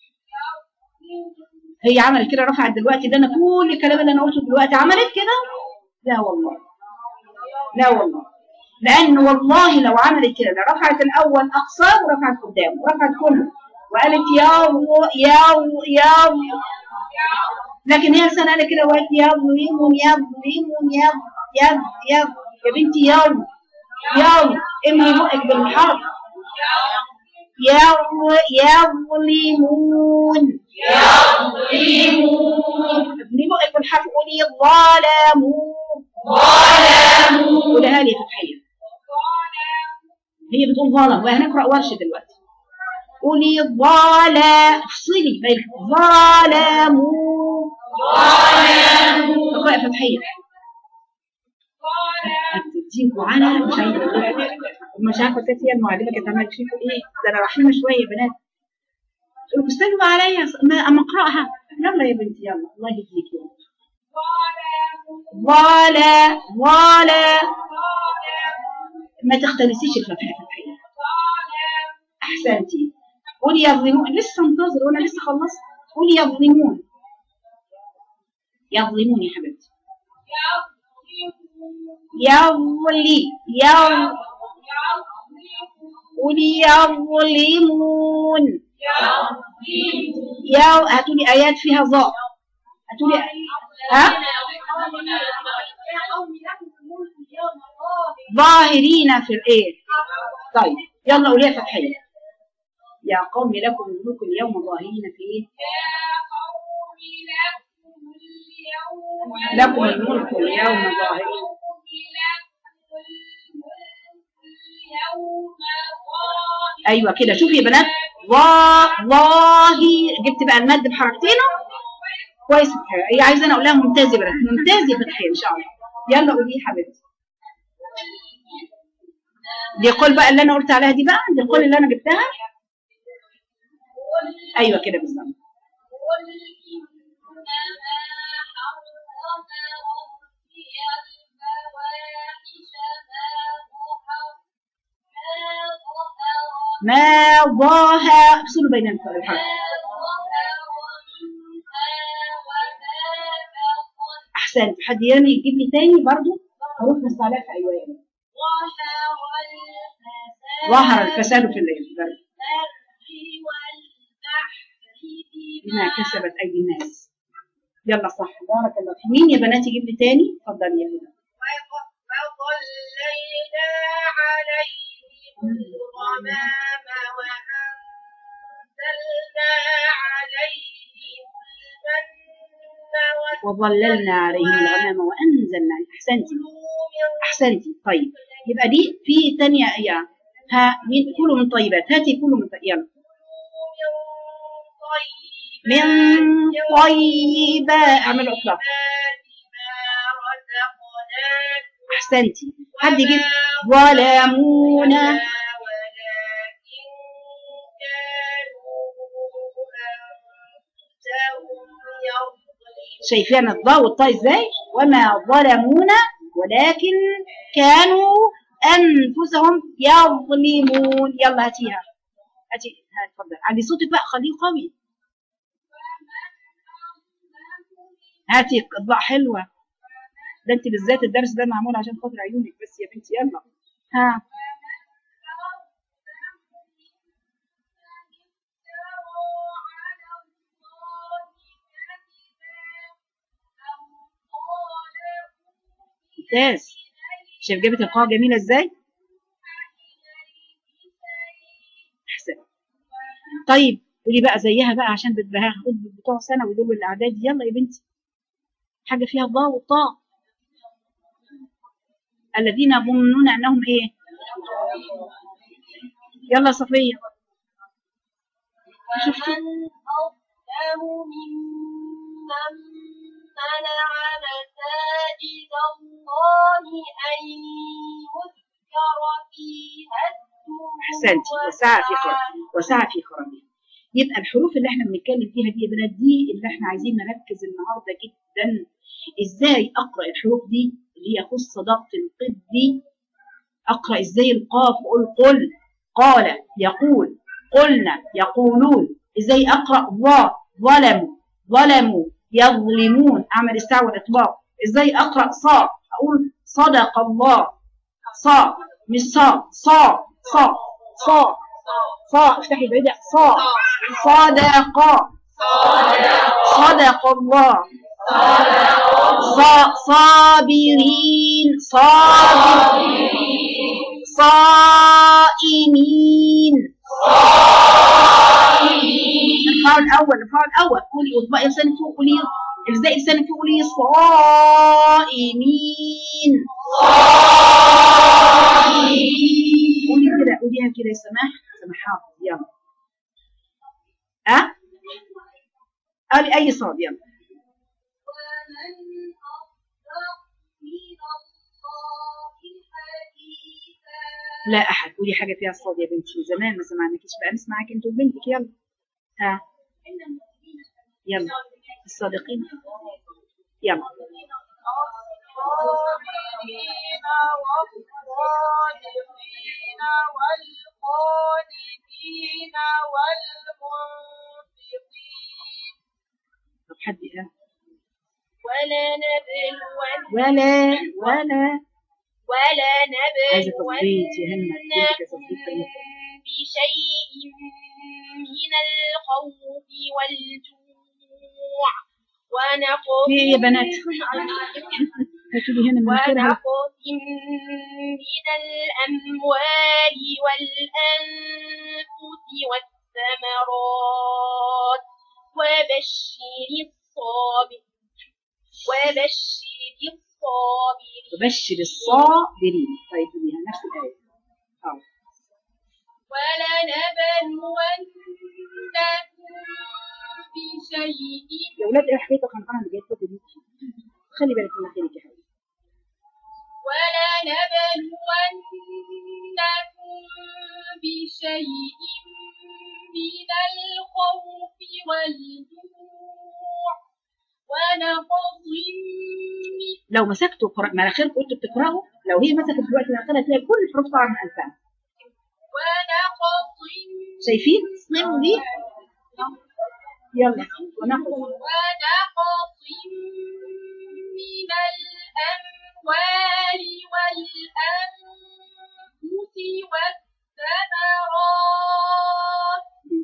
هي عملت كده رفعت دلوقتي ده انا كل الكلام اللي انا قلته دلوقتي عملت كده لا والله لا والله لان والله لو عملت كده ده رفعت الاول اقصاه ورفعت قدام ورفعت كله وقالت ياو ياو ياو لكن هي لسانها قالت كده وقالت يظلمون يظلمون يظ يظ يظ يا بنتي ياو ياو امي بقك بالحرف يظ يظلمون يظلمون ابني بقك بالحرف قولي ظلموا ظلموا قولها لي فتحيه هي بتقول ظلم وهنقرا ورش دلوقتي قولي ظلا افصلي بين ظلموا ظلموا اقرأي فتحية هتديكوا على مش عارفة مش عارفة كانت هي المعلمة كانت عمالة تشوفوا ايه ده انا رحيمة شوية يا بنات تقول لكم استنوا بقى عليا ما- اما اقراها يلا يا بنتي يلا الله يهديك يا رب. ظلا ظلا ما تختلسيش الفتحة فتحية احسنتي قولي يظلمون لسه انتظر وانا لسه خلصت قولي يظلمون يظلمون يا حبيبتي يظلي يظ قولي يظلمون يا هاتوا لي ايات فيها ظاء هاتوا لي ها ظاهرين في الايه طيب يلا قوليها فتحيه يا قوم لكم الملك اليوم ظاهرين في ايه لكم الملك اليوم ظاهرين ايوه كده شوفي يا بنات ظا ظاهي جبت بقى المد بحركتين كويس هي عايزه انا اقول لها ممتازه يا بنات ممتازه فتحيه ان شاء الله يلا قولي يا حبيبتي دي قول بقى اللي انا قلت عليها دي بقى دي القول اللي انا جبتها ايوه كده بالظبط ما ضاها افصلوا بين الحرف احسنت حد يعني يجيب لي تاني برضو حروف مستعلاه في ايوه ظهر الفساد في الليل برضو. بما كسبت ايدي الناس يلا صح بارك الله فيك مين يا بنات يجيب لي تاني اتفضلي يا هدى وظللنا عليهم الغمام وأنزلنا عليهم المن وظللنا عليهم الغمام وانزلنا احسنتي احسنتي طيب يبقى دي في تانية يا ها مين كلوا من طيبات هاتي كلوا من طيبات يلا من طيبات اعملوا اطلاق احسنتي حد يجيب ظلمون شايفين الضاء والطاء ازاي وما ظلمونا ولكن كانوا انفسهم يظلمون يلا هاتيها هاتي هات اتفضل علي صوتك بقى خليه قوي هاتي الضاء حلوه ده انت بالذات الدرس ده معمول عشان خاطر عيونك بس يا بنتي يلا ها ممتاز شايف جابت القاع جميله ازاي احسن طيب قولي بقى زيها بقى عشان بتبقى هاخد بتوع ثانوي دول والاعدادي يلا يا بنتي حاجه فيها ضاء وطاء الذين يظنون انهم ايه يلا صفيه شفتي ومن أظلم ممن منع مساجد الله أن يذكر فيها اسمه احسنتي وسعى في خرابها وسعى في خرابها يبقى الحروف اللي احنا بنتكلم فيها دي يا بنات دي اللي احنا عايزين نركز النهارده جدا ازاي اقرا الحروف دي اللي هي خص صداقه القد دي اقرا ازاي القاف واقول قل قال يقول قلنا يقولون ازاي اقرا ظا ظلموا ظلموا يظلمون اعمل استعوى الاطباق ازاي اقرا صا اقول صدق الله صا مش صا صا صا صا صا افتحي بعيدة صا صدق صدق الله صا صابرين صابرين صائمين الفاء الأول الفاء الأول قولي واطبقي لسانك فوق قولي الزقي لسانك فوق قولي صائمين قولي كده قوليها كده يا سماح سماح حافظ يلا أه قولي أي صاد يلا ومن أصدق من الله حديثا لا أحد قولي حاجة فيها الصاد يا بنتي من زمان ما سمعناكيش بقى نسمعك أنت وبنتك يلا ها يلا الصادقين يلا الصابرين والصادقين والقانتين والمنفقين طب حد ها ولنبلون ولا ولا ولا عايزة تظبيط يا همة بنتك يا تظبيط كلمتك. بشيء من الخوف والجوع ونقص في إيه يا بنات هاتوا لي هنا من كده ونقص من الأموال والأنفس والثمرات وبشر الصابر وبشر الصابرين وبشر الصابرين طيب خليها نفس الآية أو ولنبلونكم بشيء يا ولاد ايه حكاية القنقنة اللي جاية فوق دي خلي بالك من خيرك يا حبيبي ولنبلونكم بشيء من الخوف والجوع ونقص من لو مسكتوا قرأ مناخيركم كنتوا بتقرأوا لو هي مسكت في الوقت مناخيرها تلاقي كل الحروف طالعة من أنفها ونقص شايفين؟ اسمعوا دي يلا وناخد ونقص من الأموال والأنفس والثمرات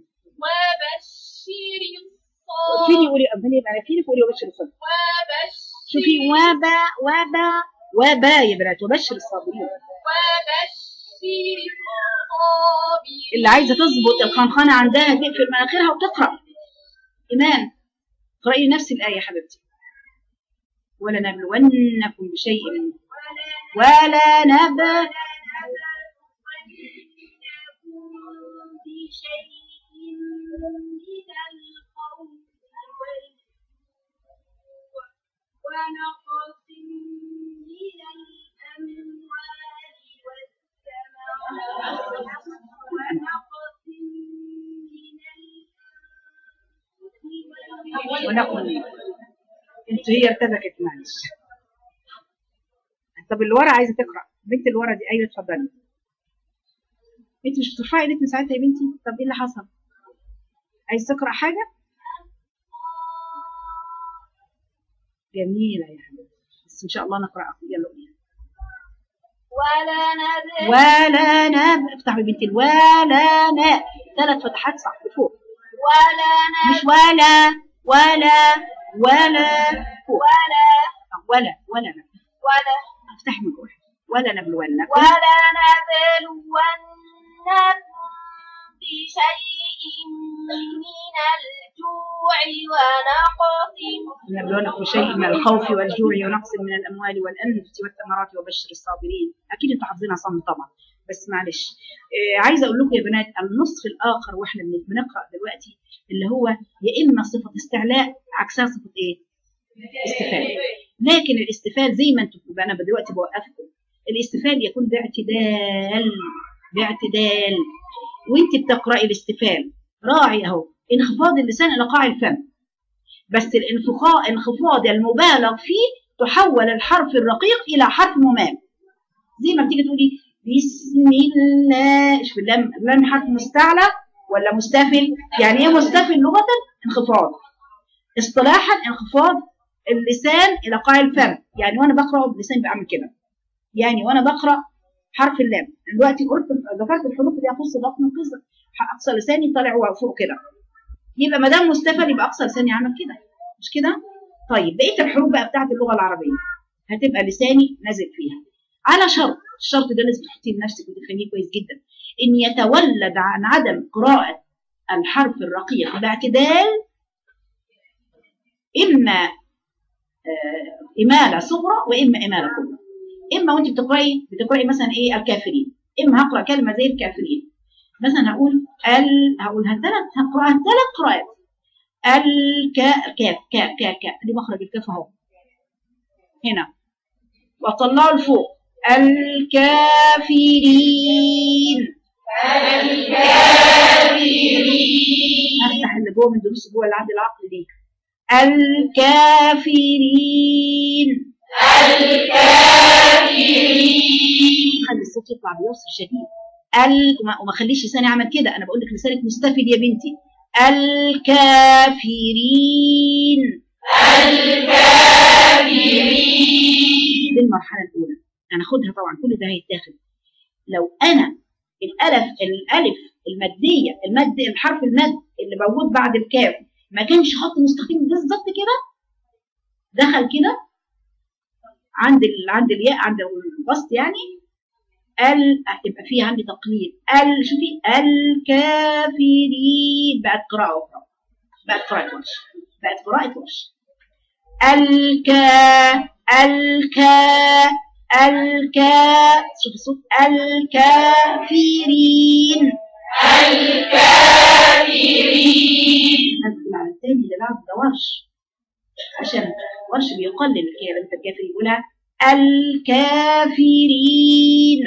وبشر فيني الصابرين قولي أبني أنا فيني قولي وبشر الصبر وبشر شوفي وبا وبا وبا يا بنات وبشر الصابرين وبشر الصابرين اللي عايزة تظبط القنقنة عندها تقفل مناخيرها وتقرأ إيمان اقرأي نفس الآية يا حبيبتي ولنبلونكم بشيء من ولا نب بشيء من الخوف والجوع ونقص من الأموال والثمرات ونقص من الأنفس ونقل انت هي ارتبكت معلش طب اللي ورا عايزه تقرا بنت اللي ورا دي ايوه اتفضلي انت مش بترفعي ايدك من ساعتها يا بنتي طب ايه اللي حصل عايز تقرا حاجه جميله يا حبيبتي بس ان شاء الله نقرا يلا قولي. ولا نبل ولا نب افتحوا يا بنتي ولا نا ثلاث فتحات صح فوق ولا مش ولا ولا ولا فوق ولا ولا ولا لا ولا افتحي من واحد ولا نبلونكم ولا نبلونكم بشيء من الجوع ونقص نبلونكم شيء من الخوف والجوع ونقص من الاموال والانفس والثمرات وبشر الصابرين اكيد انتوا حافظينها صم طبعا بس معلش آه عايزه اقول لكم يا بنات النصف الاخر واحنا بن- بنقرا دلوقتي اللي هو يا اما صفه استعلاء عكسها صفه ايه؟ استفال لكن الاستفال زي ما انتم انا دلوقتي بوقفكم الاستفال يكون باعتدال باعتدال وانت بتقراي الاستفال راعي اهو انخفاض اللسان الى قاع الفم بس الانفخاء انخفاض المبالغ فيه تحول الحرف الرقيق الى حرف ممام زي ما بتيجي تقولي بسم الله شوف اللام اللام حرف مستعلى ولا مستفل يعني ايه مستفل لغه انخفاض اصطلاحا انخفاض اللسان الى قاع الفم يعني وانا بقرا اللسان بعمل كده يعني وانا بقرا حرف اللام دلوقتي قلت ذكرت الحروف اللي يخص بطن القصه اقصى لساني طالع فوق كده يبقى ما دام مستفل يبقى اقصى لساني عمل كده مش كده طيب بقيه الحروف بقى بتاعت اللغه العربيه هتبقى لساني نازل فيها على شرط الشرط ده لازم تحطيه لنفسك وتفهميه كويس جدا ان يتولد عن عدم قراءه الحرف الرقيق باعتدال اما آه، اماله صغرى واما اماله كبرى اما وانت بتقراي بتقراي مثلا ايه الكافرين اما هقرا كلمه زي الكافرين مثلا هقول ال هقولها ثلاث هقراها ثلاث قراءات الكا كاف كاف كاف كاف دي مخرج الكاف اهو هنا واطلعه لفوق الكافرين هفتح اللي جوه من دروس جوه اللي عند العقل دي الكافرين خلي الصوت يطلع بيوصل شديد ال وما, وما خليش لساني اعمل كده انا بقول لك لسانك مستفيد يا بنتي الكافرين دي المرحله الاولى هناخدها طبعا كل ده هيتاخد لو انا الالف الالف الماديه المد الحرف المد اللي موجود بعد الكاف ما كانش خط مستقيم بالظبط كده دخل كده عند ال... عند الياء عند الوسط يعني ال هتبقى فيه عندي تقليد ال شوفي الكافرين بقت قراءة أخرى بقت قراءة ورش بقت قراءة ورش الكا الكا الكا شوف الصوت الكافرين هنقول على الثاني اللي بعد ده ورش عشان ورش بيقلل كلمة الكافر يقولها الكافرين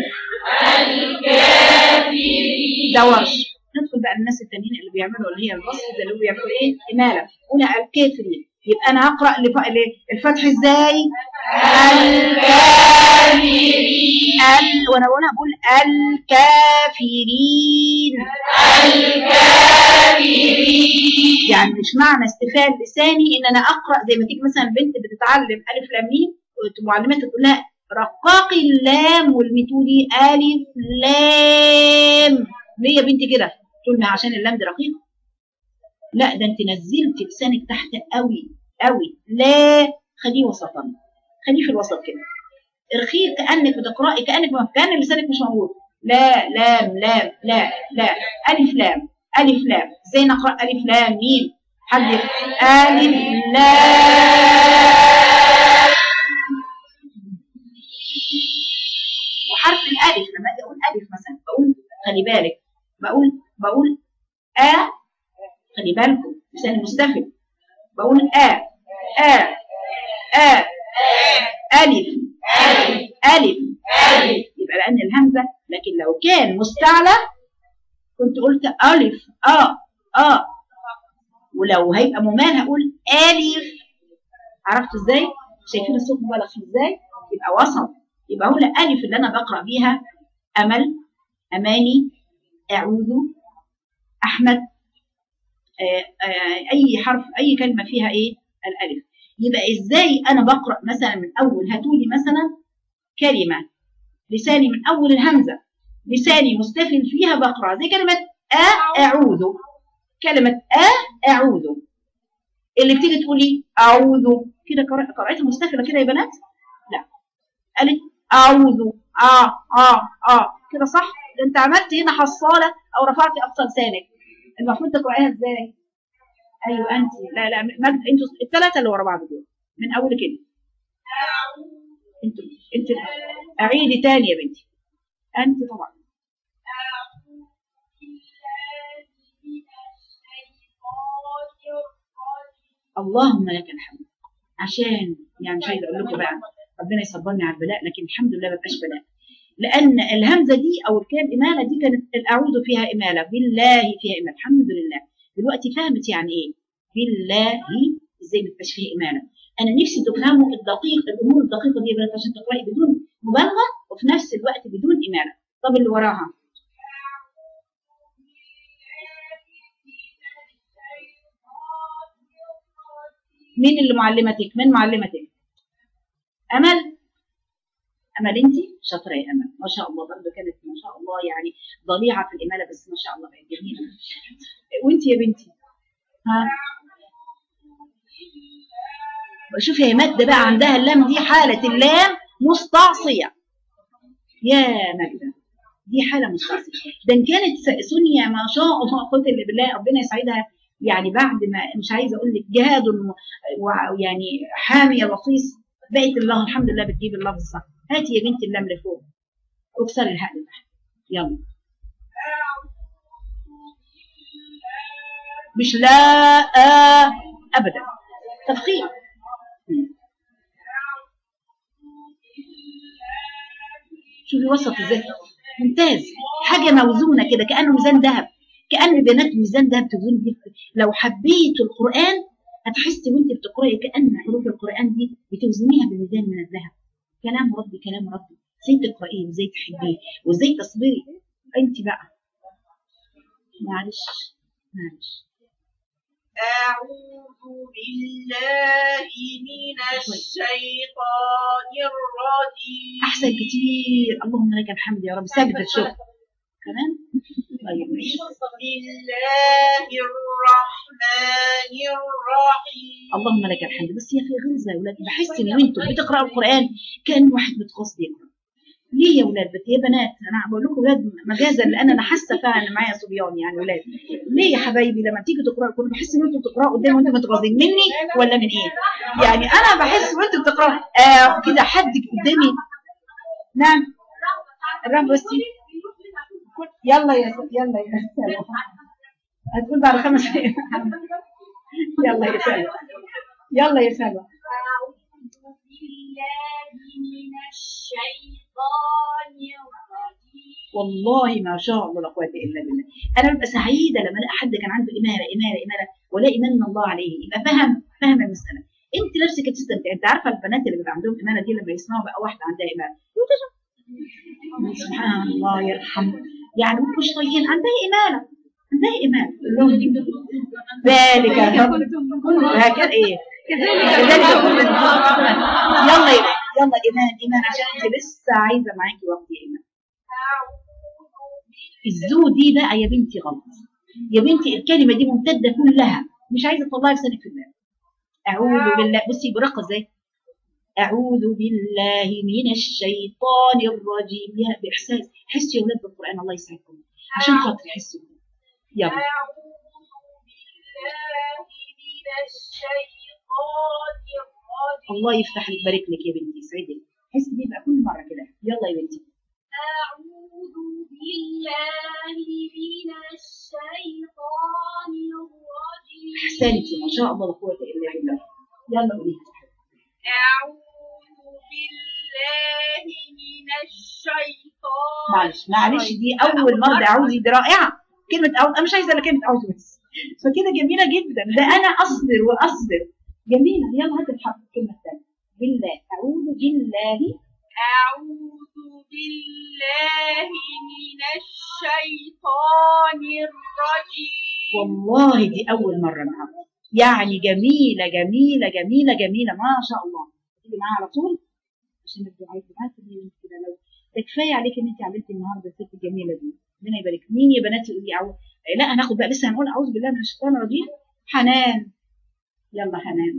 ده ورش ندخل بقى الناس التانيين اللي بيعملوا اللي هي البسط ده اللي هو بيعملوا ايه إمالة قولها الكافرين يبقى انا هقرا لف- ل- الفتح ازاي الكافرين ال وانا وانا بقول الكافرين يعني مش معنى استفال لساني ان انا اقرا زي ما تيجي مثلا بنت بتتعلم الف لام ميم معلمتها تقول لها رقاقي اللام والميتودي الف لام ليه يا بنتي كده تقول ما عشان اللام دي رقيقه لا ده انت نزلت لسانك تحت قوي قوي لا خليه وسطا خليه في الوسط كده ارخيه كانك بتقراي كانك ما كان لسانك مش موجود لا لام لام لا لا الف لام الف لام ازاي نقرا الف لام ميم حد الف لام وحرف الالف لما اجي اقول الف مثلا بقول خلي بالك بقول بقول ا خلي بالكم لسان مستفل بقول آ آ آ ألف ألف يبقى لأن الهمزة لكن لو كان مستعلى كنت قلت ألف آ آ ولو هيبقى ممال هقول ألف عرفت ازاي؟ شايفين الصوت مبالغ فيه ازاي؟ يبقى وسط يبقى هو الألف اللي أنا بقرأ بيها أمل أماني أعوذ أحمد آه، آه، اي حرف اي كلمه فيها ايه الالف يبقى ازاي انا بقرا مثلا من اول هاتولي مثلا كلمه لساني من اول الهمزه لساني مستفل فيها بقرا زي كلمه أ اعوذ كلمه أ اعوذ اللي بتيجي تقولي اعوذ كده قرأ- قراءتها مستفله كده يا بنات لا قالت اعوذ اه اه اه كده صح ده انت عملت هنا حصاله او رفعتي اقصى لسانك المفروض تقرايها ازاي ايوه انت لا لا مجد انتوا الثلاثه اللي ورا بعض دول من اول كده انتوا انت اعيدي تاني يا بنتي انت طبعا اللهم لك الحمد عشان يعني مش عايزه اقول لكم بقى ربنا يصبرني على البلاء لكن الحمد لله ما بقاش بلاء لان الهمزه دي او الكلام اماله دي كانت الاعوذ فيها اماله بالله فيها اماله الحمد لله دلوقتي فهمت يعني ايه بالله ازاي ما تبقاش فيها اماله انا نفسي تفهموا الدقيق الامور الدقيقه دي يا بنات عشان تقراي بدون مبالغه وفي نفس الوقت بدون اماله طب اللي وراها مين اللي معلمتك من معلمتك امل امل انت شاطره يا امل ما شاء الله برضه كانت ما شاء الله يعني ضليعه في الاماله بس ما شاء الله بقت جميله وانت يا بنتي ها شوفي يا ماجده بقى عندها اللام دي حاله اللام مستعصيه يا ماجده دي حاله مستعصيه ده إن كانت س- سونيا ما شاء الله قلت اللي بالله ربنا يسعدها يعني بعد ما مش عايزه اقول لك جهاد و- ويعني حاميه لطيف بقت الله الحمد لله بتجيب اللفظ الصح هاتي يا بنتي اللام لفوق واكسري الهاء لتحت يلا مش لا آه ابدا تفخيم مم. شوفي وسط ازاي ممتاز حاجه موزونه كده كانه ميزان ذهب كان بنات ميزان ذهب توزن بيه لو حبيتوا القران هتحسي وانت بتقراي كان حروف القران دي بتوزنيها بميزان من الذهب كلام ربي كلام ربي ازاي تقرايه وازاي تحبيه وازاي تصبري انت بقى معلش معلش أعوذ بالله من الشيطان الرجيم احسن كتير اللهم لك الحمد يا رب سجدة شكر كمان طيب ماشي بسم الله الرحمن الرحيم اللهم لك الحمد بس يا اخي غلظه يا ولاد بحس ان انتوا بتقراوا القران كان واحد متخصص بيقرا ليه يا ولاد بت- يا بنات انا بقول لكم ولاد مجازا لان انا حاسه فعلا ان معايا صبيان يعني ولاد ليه يا حبايبي لما تيجي تقراوا القران بحس ان انتوا بتقراوا قدامي وانتوا متغاظين مني ولا من ايه؟ يعني انا بحس وانتوا بتقراوا آه كده حد قدامي نعم الرب بس يلا يا س- يلا يا سلام هتقول بعد خمس دقايق يلا يا سلام يلا يا سلام أعوذ بالله من الشيطان الرجيم والله ما شاء الله لا قوه الا بالله انا ببقى سعيده لما الاقي حد كان عنده اماله اماله اماله والاقي من الله عليه يبقى فهم فهم المساله انت نفسك تستمتع انت عارفه البنات اللي بيبقى عندهم اماله دي لما يسمعوا بقى واحده عندها اماله يقولوا ده- سبحان الله يرحمه يعني مش طايقين عندها اماله عندها اماله يقول لهم دي ذلك هكذا ايه كذلك كل يلا يا- يلا ايمان ايمان عشان انت لسه عايزه معاكي وقت يا ايمان الزو دي بقى يا بنتي غلط يا بنتي الكلمه دي ممتده كلها مش عايزه تطلعي لسانك في الله اعوذ بالله بصي برقه ازاي اعوذ بالله من الشيطان الرجيم يا باحساس حسوا يا اولاد بالقران الله يسعدكم عشان خاطر حسوا يلا أعوذ بالله من الشيطان الرجيم الله يفتح لك يبارك لك يا بنتي يسعدك حسي بيه بقى كل مره كده يلا يا بنتي أعوذ بالله من الشيطان الرجيم احسنتي ما شاء الله لا قوه الا بالله يلا قوليها أعوذ بالله من الشيطان معلش معلش دي اول مره اعوذ دي رائعه كلمه أعوذ انا مش عايزه الا كلمه اعوذ بس فكده جميله جدا ده انا اصبر واصبر جميله يلا هات الحرف الكلمه الثانيه بالله اعوذ بالله أعوذ بالله من الشيطان الرجيم والله دي اول مره النهارده يعني جميله جميله جميله جميله ما شاء الله تيجي معاها على طول عشان الدعاء بتاعت كده لو ده كفايه عليك ان انت عملتي النهارده الست الجميله دي ربنا يبارك مين يا بنات يقول لي أعوذ لا هناخد بقى لسه هنقول اعوذ بالله من الشيطان الرجيم حنان يلا حنان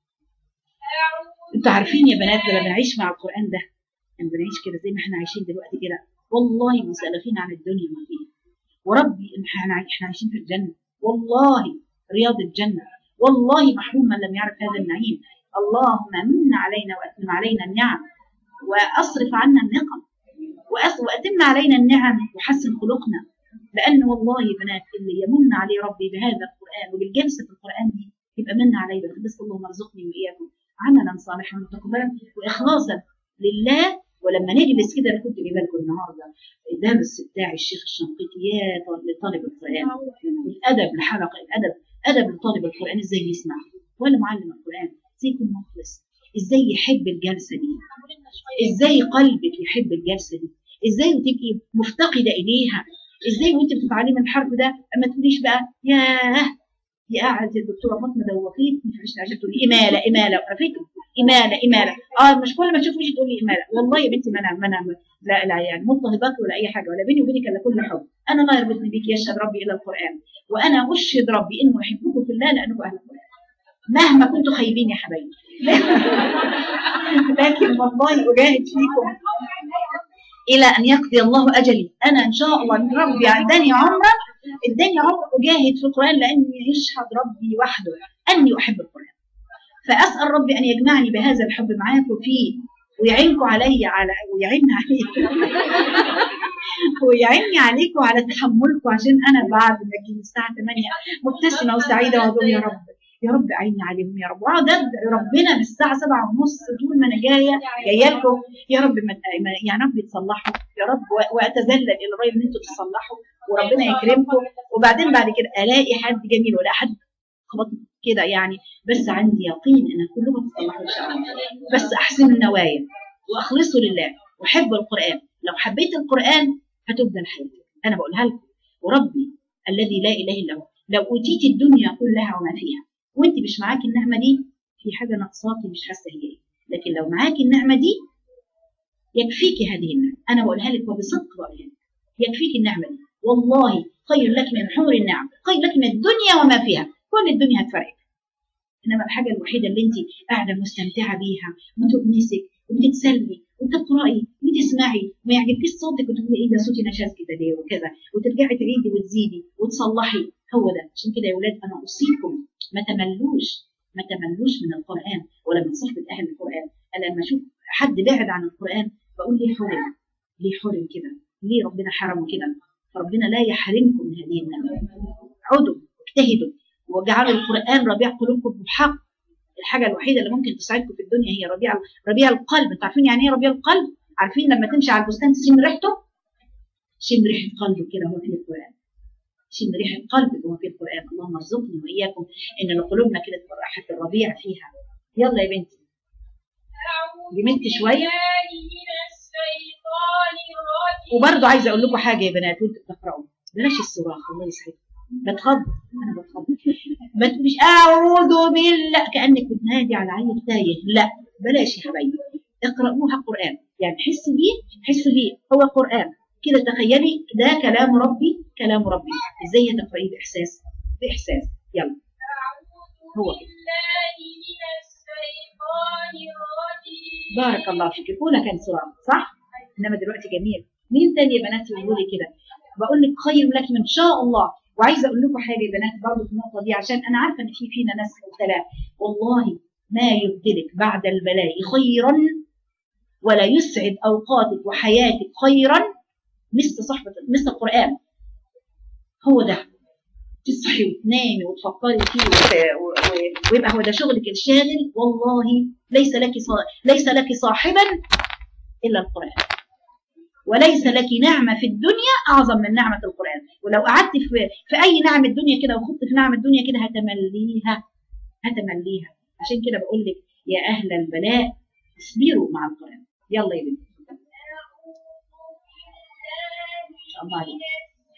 أعوذ انتوا عارفين يا بنات لما بنعيش مع القران ده لما بنعيش كده زي ما احنا عايشين دلوقتي كده والله مسألفين عن الدنيا ما فيها وربي ان احنا احنا عايشين في الجنه والله رياض الجنه والله محروم من لم يعرف هذا النعيم اللهم من علينا واتم علينا النعم واصرف عنا النقم وأس- واتم علينا النعم وحسن خلقنا لان والله يا بنات اللي يمن عليه ربي بهذا القران وبالجلسه في القران دي يبقى من عليه بس اللهم ارزقني واياكم عملا صالحا متقبلا واخلاصا لله ولما نجلس كده انا كنت جايبه لكم النهارده درس بتاع الشيخ الشنقيطي يا طالب- لطالب القران الادب الحلقه الادب ادب لطالب القران ازاي يسمع ولا معلم القران ازاي يكون مخلص ازاي يحب الجلسه دي ازاي قلبك يحب الجلسه دي ازاي وتبقي مفتقده اليها ازاي وانت بتتعلمي الحرف ده اما تقوليش بقى ياه دي قاعده الدكتوره فاطمه دوقيت مش عشان عشان تقولي اماله اماله على فكره اماله اماله اه مش كل ما تشوف وشي تقول لي اماله والله يا بنتي ما انا ما انا لا لا يعني مضطهدات ولا اي حاجه ولا بيني وبينك الا كل حب انا لا يربطني بك يشهد ربي الى القران وانا اشهد ربي انه احبكم في الله لانكم اهل القران مهما كنتم خايبين يا حبايبي لكن والله اجاهد فيكم الى ان يقضي الله اجلي انا ان شاء الله ان ربي اداني عمره اداني عمره اجاهد في القران لاني يشهد ربي وحده اني احب القران فاسال ربي ان يجمعني بهذا الحب معاكم فيه ويعينكم علي على ويعين عليكم ويعيني عليكم على تحملكم عشان انا بعد ما اجي الساعه 8 مبتسمه وسعيده واقول يا رب يا رب عيني عليهم يا رب واقعد ادعي ربنا من الساعه 7 ونص طول ما انا جايه جايه لكم يا رب ما ما- يا رب تصلحوا يا رب و- واتذلل الى الرأي ان انتوا تصلحوا وربنا يكرمكم وبعدين بعد كده الاقي حد جميل ولا حد خبط كده يعني بس عندي يقين ان كلكم تصلحوا ان شاء الله بس احسنوا النوايا واخلصوا لله وحبوا القران لو حبيت القران هتبدل حياتك انا بقولها لكم وربي الذي لا اله الا هو لو اوتيت الدنيا كلها وما فيها وانت مش معاكي النعمه دي في حاجه ناقصاكي مش حاسه هي ايه لكن لو معاكي النعمه دي يكفيكي هذه النعمه انا بقولها لك وبصدق بقولها لك يكفيكي النعمه دي والله خير لك من حور النعم خير لك من الدنيا وما فيها كل الدنيا هتفرقك انما الحاجه الوحيده اللي انت قاعده مستمتعه بيها وتؤنسك وبتتسلي وتقراي وتسمعي وما يعجبكيش صوتك وتقولي ايه ده صوتي نشاز كده ليه وكذا وترجعي تعيدي وتزيدي وتصلحي هو ده عشان كده يا ولاد انا اوصيكم ما تملوش ما تملوش من القران ولا من صحبه اهل القران انا لما اشوف حد بعد عن القران بقول ليه حرم ليه حرم كده ليه ربنا حرمه كده فربنا لا يحرمكم من هذه النعمه عدوا اجتهدوا وجعلوا القران ربيع قلوبكم بحق الحاجه الوحيده اللي ممكن تساعدكم في الدنيا هي ربيع ربيع القلب انتوا عارفين يعني ايه ربيع القلب عارفين لما تمشي على البستان تشم ريحته شم ريحه قلبك كده هو في القران شم ريحه قلبك وهو في القران اللهم ارزقني واياكم ان قلوبنا كده تبقى ريحه الربيع فيها يلا يا بنتي جملت شويه وبرضه عايزه اقول لكم حاجه يا بنات وانتوا بتقراوا بلاش الصراخ الله يسعدكم بتخض انا بتخض بس مش اعوذ بالله كانك بتنادي على عين تايه لا بلاش يا حبايبي اقرأوها قرآن يعني حسوا بيه حسوا بيه هو قرآن كده تخيلي ده كلام ربي كلام ربي ازاي هتقرأيه بإحساس بإحساس يلا هو بارك الله فيك الأولى كان سرعة صح؟ إنما دلوقتي جميل مين تاني يا بنات يقولوا لي كده بقول لك خير لك من شاء الله وعايزه اقول لكم حاجه يا بنات برضه في النقطه دي عشان انا عارفه ان في فينا ناس مبتلاء والله ما يبدلك بعد البلاء خيرا ولا يسعد اوقاتك وحياتك خيرا مثل صحبه مثل القران هو ده تصحي وتنامي وتفكري فيه وت- و- و- ويبقى هو ده شغلك الشاغل والله ليس لك صا- ليس لك صاحبا الا القران وليس لك نعمة في الدنيا أعظم من نعمة القرآن ولو قعدت في, في أي نعمة الدنيا كده وخدت في نعمة الدنيا كده هتمليها هتمليها عشان كده بقول لك يا أهل البلاء اصبروا مع القرآن يلا يا بنتي ما شاء الله عليك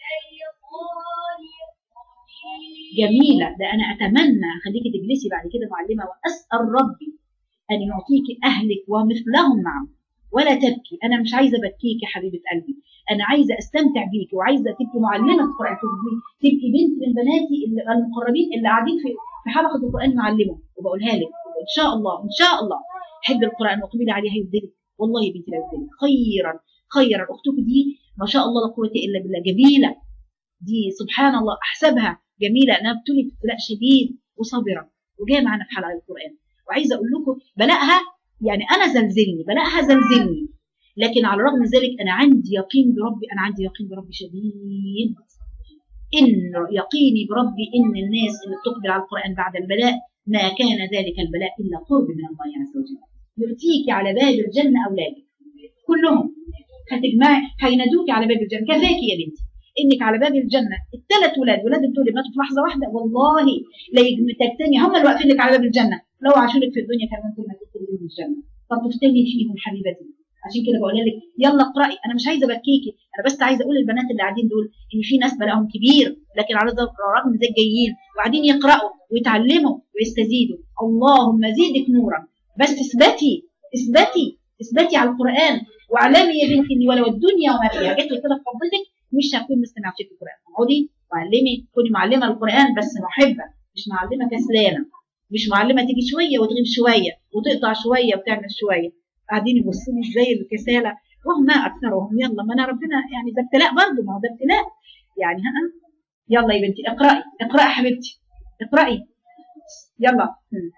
جميلة ده أنا أتمنى أخليكي تجلسي بعد كده معلمة وأسأل ربي أن يعطيك أهلك ومثلهم معهم ولا تبكي أنا مش عايزة أبكيك يا حبيبة قلبي أنا عايزة أستمتع بيكي وعايزة تبقي معلمة قرآن تبقي تبقي بنت من بناتي اللي- المقربين اللي قاعدين في في حلقة القرآن معلمة وبقولها لك إن شاء الله إن شاء الله حب القرآن وقبلي عليها يبدلك والله يا بنتي لا يبدلك خيرا خيرا أختك دي ما شاء الله لا قوة إلا بالله جميلة دي سبحان الله احسبها جميله انها ابتلت ابتلاء شديد وصابره وجايه معانا في حلقه القران وعايزه اقول لكم بلاءها يعني انا زلزلني بلاءها زلزلني لكن على الرغم من ذلك انا عندي يقين بربي انا عندي يقين بربي شديد ان يقيني بربي ان الناس اللي بتقبل على القران بعد البلاء ما كان ذلك البلاء الا قرب من الله عز وجل يؤتيك على باب الجنه اولادك كلهم هتجمعي هينادوك على باب الجنه كفاكي يا بنتي انك على باب الجنه الثلاث ولاد ولاد بتقولي ماتوا في لحظه واحده والله لا يجم- تجتني هم اللي واقفين لك على باب الجنه لو عاشوا لك في الدنيا كان ممكن ما تدخلي من الجنه طب تفتني فيهم حبيبتي عشان كده بقول لك يلا اقراي انا مش عايزه ابكيكي انا بس عايزه اقول للبنات اللي قاعدين دول ان في ناس بلاهم كبير لكن على ذلك الرغم من ذلك جايين وقاعدين يقراوا ويتعلموا ويستزيدوا اللهم زيدك نورا بس اثبتي اثبتي اثبتي على القران واعلمي يا بنتي ان ولو الدنيا وما فيها جت قلت لك فضلتك مش هكون مستمعتي في القران اقعدي وعلمي كوني معلمه القران بس محبه مش معلمه كسلانه مش معلمه تيجي شويه وتغيب شويه وتقطع شويه وتعمل شويه قاعدين يبصوا لي زي الكساله وهم اكثرهم يلا ما انا ربنا يعني ده ابتلاء برضه ما هو ده ابتلاء يعني ها يلا يا بنتي اقراي اقراي حبيبتي اقراي يلا هم.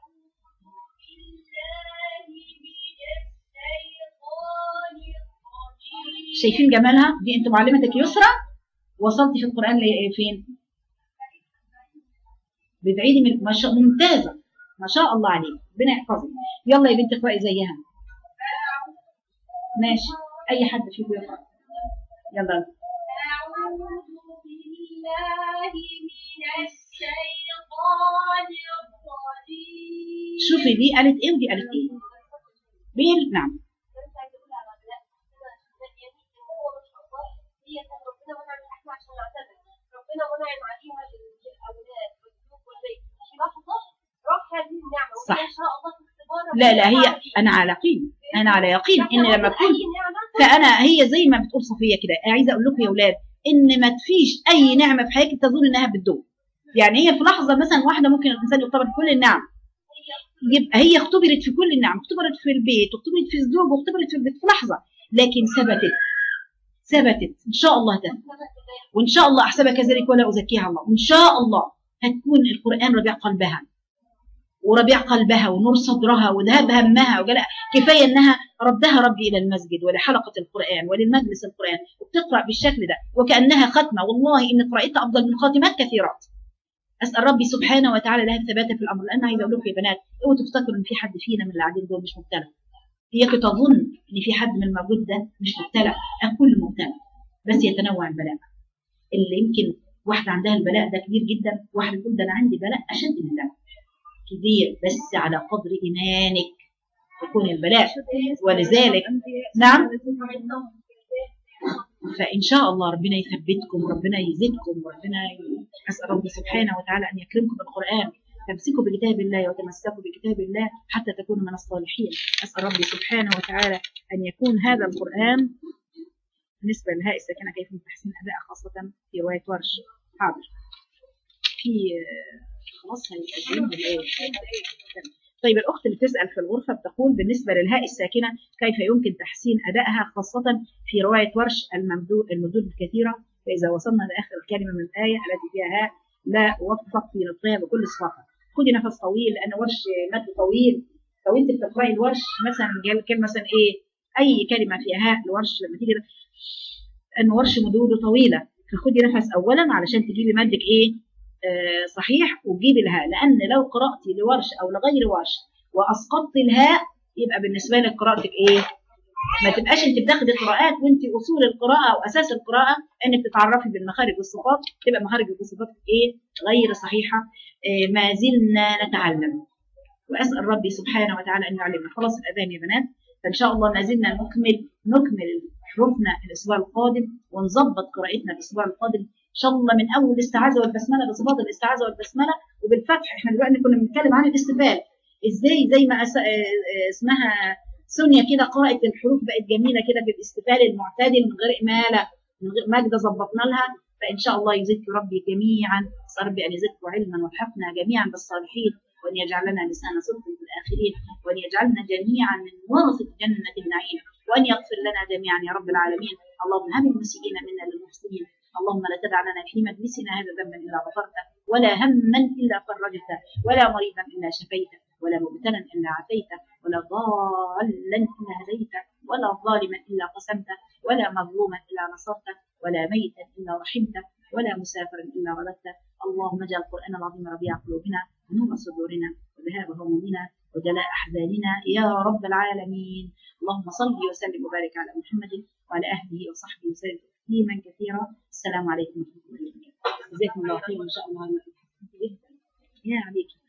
شايفين جمالها دي انت معلمتك يسرى وصلتي في القران لفين بتعيدي من ما شاء ممتازه ما شاء الله عليك ربنا يحفظك يلا يا بنتي اقراي زيها ماشي اي حد فيكم يقرا يلا أعوذ بالله من الشيطان الرجيم شوفي دي قالت ايه ودي قالت ايه بين نعم ربنا منعم عليها الاولاد والزوج والبيت في لحظه راح هذه النعمه صح. وان شاء الله في اختبار لا لا ربنا هي عليه. انا على يقين انا على يقين ان لما أي تكون نعمة فانا هي زي ما بتقول صفيه كده عايزه اقول لكم يا اولاد ان ما تفيش اي نعمه في حياتك تظن انها بتدوم يعني هي في لحظه مثلا واحده ممكن الانسان يختبر كل النعم يبقى هي اختبرت في كل النعم اختبرت في البيت واختبرت في الزوج واختبرت في البيت في لحظه لكن ثبتت ثبتت ان شاء الله ده وان شاء الله احسبها كذلك ولا ازكيها الله وان شاء الله هتكون القران ربيع قلبها وربيع قلبها ونور صدرها وذهاب همها وجلاء كفايه انها ردها ربي الى المسجد ولحلقه القران وللمجلس القران وبتقرا بالشكل ده وكانها ختمه والله ان قراءتها افضل من خاتمات كثيرات اسال ربي سبحانه وتعالى لها الثبات في الامر لان عايزه اقول لكم يا بنات اوعوا تفتكروا ان في حد فينا من اللي قاعدين دول مش مبتلى اياك تظن ان في حد من الموجود ده مش مبتلى الكل مبتلى بس يتنوع البلاء اللي يمكن واحده عندها البلاء ده كبير جدا واحده تقول ده انا عندي بلاء اشد من ده كبير بس على قدر ايمانك يكون البلاء ولذلك نعم فإن شاء الله ربنا يثبتكم وربنا يزيدكم وربنا ي- أسأل ربي سبحانه وتعالى أن يكرمكم بالقرآن تمسكوا بكتاب الله وتمسكوا بكتاب الله حتى تكونوا من الصالحين أسأل ربي سبحانه وتعالى أن يكون هذا القرآن بالنسبة لهاء الساكنة كيف تحسين أداء خاصة في رواية ورش حاضر في آه، خلاص هيقدموا الآية طيب الأخت اللي بتسأل في الغرفة بتقول بالنسبة للهاء الساكنة كيف يمكن تحسين أدائها خاصة في رواية ورش الممدود المدود الكثيرة فإذا وصلنا لآخر الكلمة من الآية التي فيها هاء لا أوفق في نطقها بكل صفاقة خدي نفس طويل لأن ورش مد طويل لو أنت بتقرأي الورش مثلا جال كلمة مثلا إيه أي كلمة فيها هاء الورش لما تيجي أن ورش مدوده طويلة فخدي نفس أولا علشان تجيبي مدك إيه آه صحيح وتجيبي الهاء لأن لو قرأتي لورش أو لغير ورش وأسقطتي الهاء يبقى بالنسبة لك قراءتك إيه ما تبقاش انت بتاخدي قراءات وانت اصول القراءه واساس القراءه انك تتعرفي بالمخارج والصفات تبقى مخارج والصفات ايه غير صحيحه إيه ما زلنا نتعلم واسال ربي سبحانه وتعالى ان يعلمنا خلاص الاذان يا بنات فان شاء الله ما زلنا نكمل نكمل حروفنا الاسبوع القادم ونظبط قراءتنا الاسبوع القادم ان شاء الله من اول الاستعاذه والبسمله بصفات الاستعاذه والبسمله وبالفتح احنا دلوقتي كنا بنتكلم عن الاستفال ازاي زي ما أس... آه، آه، اسمها سونيا كده قرأت الحروف بقت جميله كده بالاستفال المعتدل من غير اماله من غير ماجده ظبطنا لها فان شاء الله يزيدك ربي جميعا اسال ربي ان يزيدكم علما والحقنا جميعا بالصالحين وان يجعلنا لسان صدق في الاخرين وان يجعلنا جميعا من ورثه جنه النعيم وان يغفر لنا جميعا يا رب العالمين اللهم هب المسيئين منا للمحسنين اللهم لا تدع لنا في مجلسنا هذا ذنبا الا غفرته ولا هما الا فرجته ولا مريضا الا شفيته ولا مبتلا الا عافيته ولا ضالا الا هديته ولا ظالما الا قسمته ولا مظلوما الا نصرته ولا ميتا الا رحمته ولا مسافرا الا رددته اللهم اجعل القران العظيم ربيع قلوبنا ونور صدورنا وذهاب همومنا وجلاء احزاننا يا رب العالمين اللهم صل وسلم وبارك على محمد وعلى اهله وصحبه وسلم تسليما كثيرا السلام عليكم ورحمه الله وبركاته جزاكم الله خيرا ان شاء الله جدا يا عليك